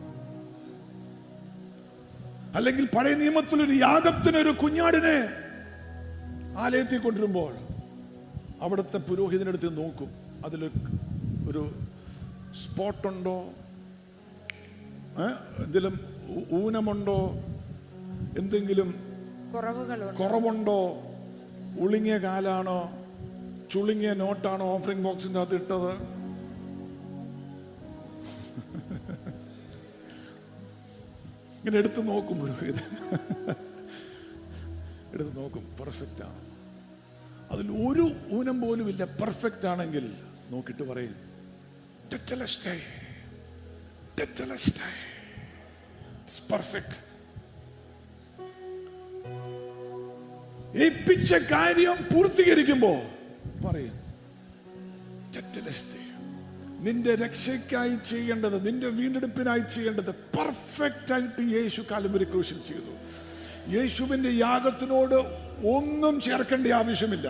അല്ലെങ്കിൽ പഴയ നിയമത്തിൽ ഒരു യാഗത്തിന് ഒരു കുഞ്ഞാടിനെ ആലയത്തിൽ കൊണ്ടുവരുമ്പോൾ അവിടുത്തെ പുരോഹിതനെടുത്ത് നോക്കും അതിൽ ഒരു സ്പോട്ടുണ്ടോ എന്തെങ്കിലും ഊ- ഊനമുണ്ടോ എന്തെങ്കിലും കുറവുകളുണ്ട് കുറവുണ്ടോ ഉളുങ്ങിയ കാലാണോ ചുളുങ്ങിയ നോട്ടാണോ ഓഫറിംഗ് ബോക്സിന്റെ അകത്ത് ഇട്ടത് ഇങ്ങനെ എടുത്ത് നോക്കും പുരോഹിതൻ എടുത്ത് നോക്കും പെർഫെക്റ്റ് ആണ് അതിൽ ഒരു ഊനം പോലും ഇല്ല പെർഫെക്റ്റ് ആണെങ്കിൽ നോക്കിയിട്ട് പറയും "Tetelestai. Tetelestai. It's perfect. ഏൽപ്പിച്ച കാര്യം പൂർത്തീകരിക്കുമ്പോ പറയും "Tetelestai." നിന്റെ രക്ഷയ്ക്കായി ചെയ്യേണ്ടത് നിന്റെ വീണ്ടെടുപ്പിനായി ചെയ്യേണ്ടത് പെർഫെക്റ്റ് ആയിട്ട് യേശു കാലുപരി ക്രൂശിൽ ചെയ്തു യേശുവിന്റെ യാഗത്തിനോട് ഒന്നും ചേർക്കേണ്ട ആവശ്യമില്ല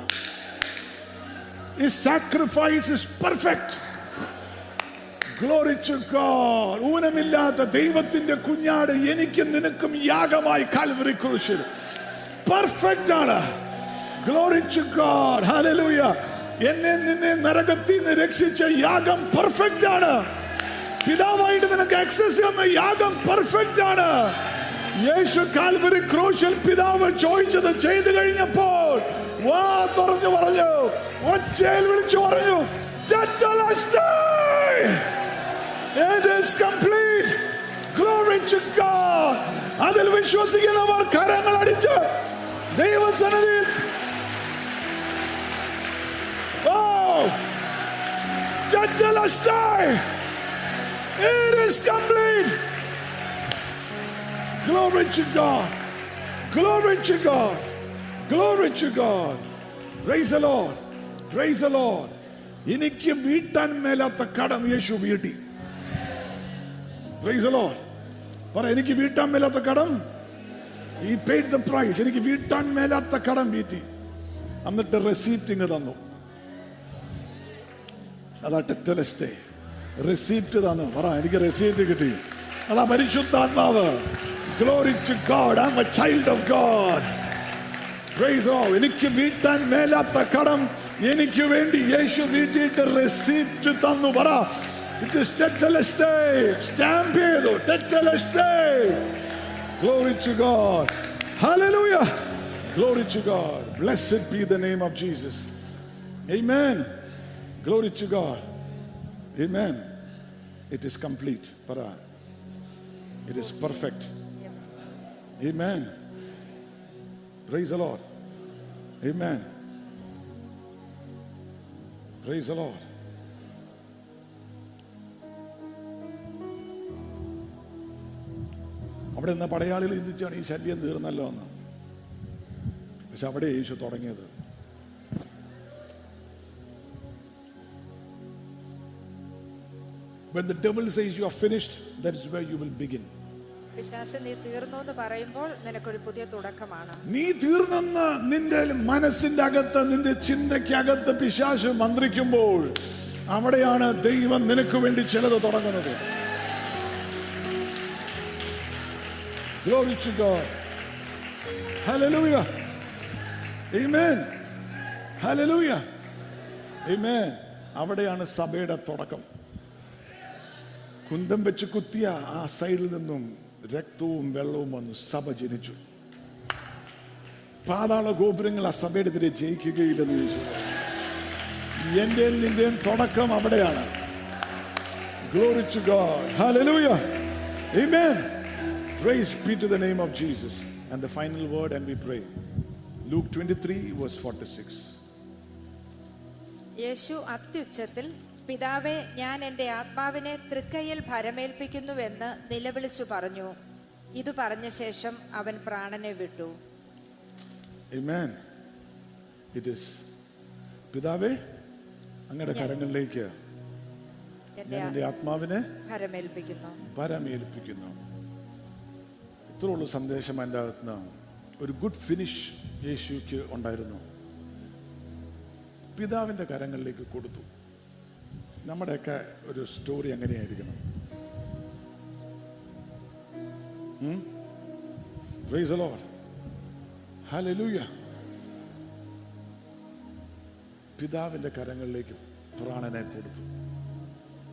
ഈ sacrifice is perfect glory to God ഊനമില്ലാത്ത ദൈവത്തിന്റെ കുഞ്ഞാട് എനിക്കും നിനക്കും യാഗമായി കാൽവറി ക്രൂശിൽ പെർഫെക്റ്റ് ആണ് ഗ്ലോറി ടു ഗോഡ് ഹല്ലേലൂയ എന്നെ നിന്നെ നരകത്തിൽ നിന്ന് രക്ഷിച്ച യാഗം പെർഫെക്റ്റ് ആണ് പിതാവായിട്ട് നിനക്ക് ആക്സസ് ചെയ്യുന്ന യാഗം പെർഫെക്റ്റ് ആണ് യേശു കാൽവരി ക്രൂശിൽ പിതാവ് ചോദിച്ചത് ചെയ്തു കഴിഞ്ഞപ്പോൾ വാ തുറഞ്ഞു പറഞ്ഞു ഒച്ചയിൽ വിളിച്ചു പറഞ്ഞു "Tetelestai." It is complete. Glory to God. അതിൽ വിശ്വസിക്കുന്നവർ കരങ്ങൾ അടിച്ച് ദൈവസന്നിധിയിൽ Oh! Tetelestai. It is complete. Glory to God. Glory to God. Glory to God. Praise the Lord. Praise the Lord. എനിക്ക് വീട്ടാൻ മേലാത്ത കടം യേശു വീട്ടി Praise the Lord. പറ എനിക്ക് വീട്ടാൻ മേലാത്ത കടം ഈ പെയ്ഡ് ദ പ്രൈസ് എനിക്ക് വീട്ടാൻ മേലാത്ത കടം വീട്ടി എന്നിട്ട് റെസീപ്റ്റ് ഇങ്ങ് തന്നു അതാ ടെറ്റലസ്റ്റേ റെസീപ്റ്റ് തന്നു പറ എനിക്ക് റെസീപ്റ്റ് കിട്ടി അതാ പരിശുദ്ധാത്മാവ് glory to God I am a child of God Praise the Lord. എനിക്ക് വീട്ടാൻ മേലാത്ത കടം എനിക്ക് വേണ്ടി യേശു വീട്ടിയിട്ട് റെസീപ്റ്റ് തന്നു പറ ഇറ്റ് ഇസ് ടെറ്റലസ്റ്റേ സ്റ്റാമ്പ് ചെയ്തു ടെറ്റലസ്റ്റേ Glory to God. Hallelujah. Glory to God. Blessed be the name of Jesus. Amen. Glory to God. Amen. It is complete. Para. It is perfect. Amen. Praise the Lord. Amen. Praise the Lord. അവിടെ നിന്ന് പടയാളികൾ ചിന്തിച്ചാണ് ഈ ശല്യം തീർന്നല്ലോ എന്ന് പക്ഷെ അവിടെ യേശു തുടങ്ങിയത് When the devil says you are finished, that is where you will begin. പിശാശ് നീ തീർന്നു എന്ന് പറയുമ്പോൾ നിനക്കൊരു പുതിയ തുടക്കമാണ് നീ തീർന്നെന്ന് നിന്റെ മനസ്സിന്റെ അകത്ത് നിന്റെ ചിന്തയ്ക്കകത്ത് പിശാശ് മന്ത്രിക്കുമ്പോൾ അവിടെയാണ് ദൈവം നിനക്ക് വേണ്ടി ചിലത് തുടങ്ങുന്നത് Glory to God. Hallelujah. Amen. Hallelujah. Amen. അവിടെയാണ് സഭയുടെ തുടക്കം കുന്തം വെച്ച് കുത്തിയ ആ സൈഡിൽ നിന്നും രക്തവും വെള്ളവും വന്നു സഭ ജനിച്ചു പാതാള ഗോപുരങ്ങൾ ആ സഭയുടെ എതിരെ ജയിക്കുകയില്ലെന്ന് ചോദിച്ചു എന്റെയും നിന്റെയും തുടക്കം അവിടെയാണ് Glory to God. Hallelujah. Amen. Praise be to the name of Jesus. And the final word, and we pray. Luke 23, verse 46. യേശു അത്യുച്ചത്തിൽ പിതാവെ ഞാൻ എൻ്റെ ആത്മാവിനെ തൃക്കൈയിൽ ഭരമേൽപ്പിക്കുന്നുവെന്ന് നിലവിളിച്ചു പറഞ്ഞു ഇത് പറഞ്ഞ ശേഷം അവൻ പ്രാണനെ വിട്ടു Amen. It is പിതാവേ അങ്ങയുടെ കരങ്ങളിലേക്ക് എൻ്റെ ഞാൻ എൻ്റെ ആത്മാവിനെ ഭരമേൽപ്പിക്കുന്നു പരമേൽപ്പിക്കുന്നു ഇത്രയുള്ള സന്ദേശം എൻ്റെ അകത്ത് ഒരു ഗുഡ് ഫിനിഷ് യേശുക്ക് ഉണ്ടായിരുന്നു പിതാവിൻ്റെ കരങ്ങളിലേക്ക് കൊടുത്തു നമ്മുടെയൊക്കെ ഒരു സ്റ്റോറി എങ്ങനെയായിരിക്കണം Praise the Lord. Hallelujah. പിതാവിൻ്റെ കരങ്ങളിലേക്ക് പ്രാണനെ കൊടുത്തു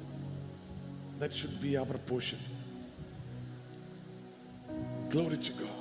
That should be our portion. Glory to God.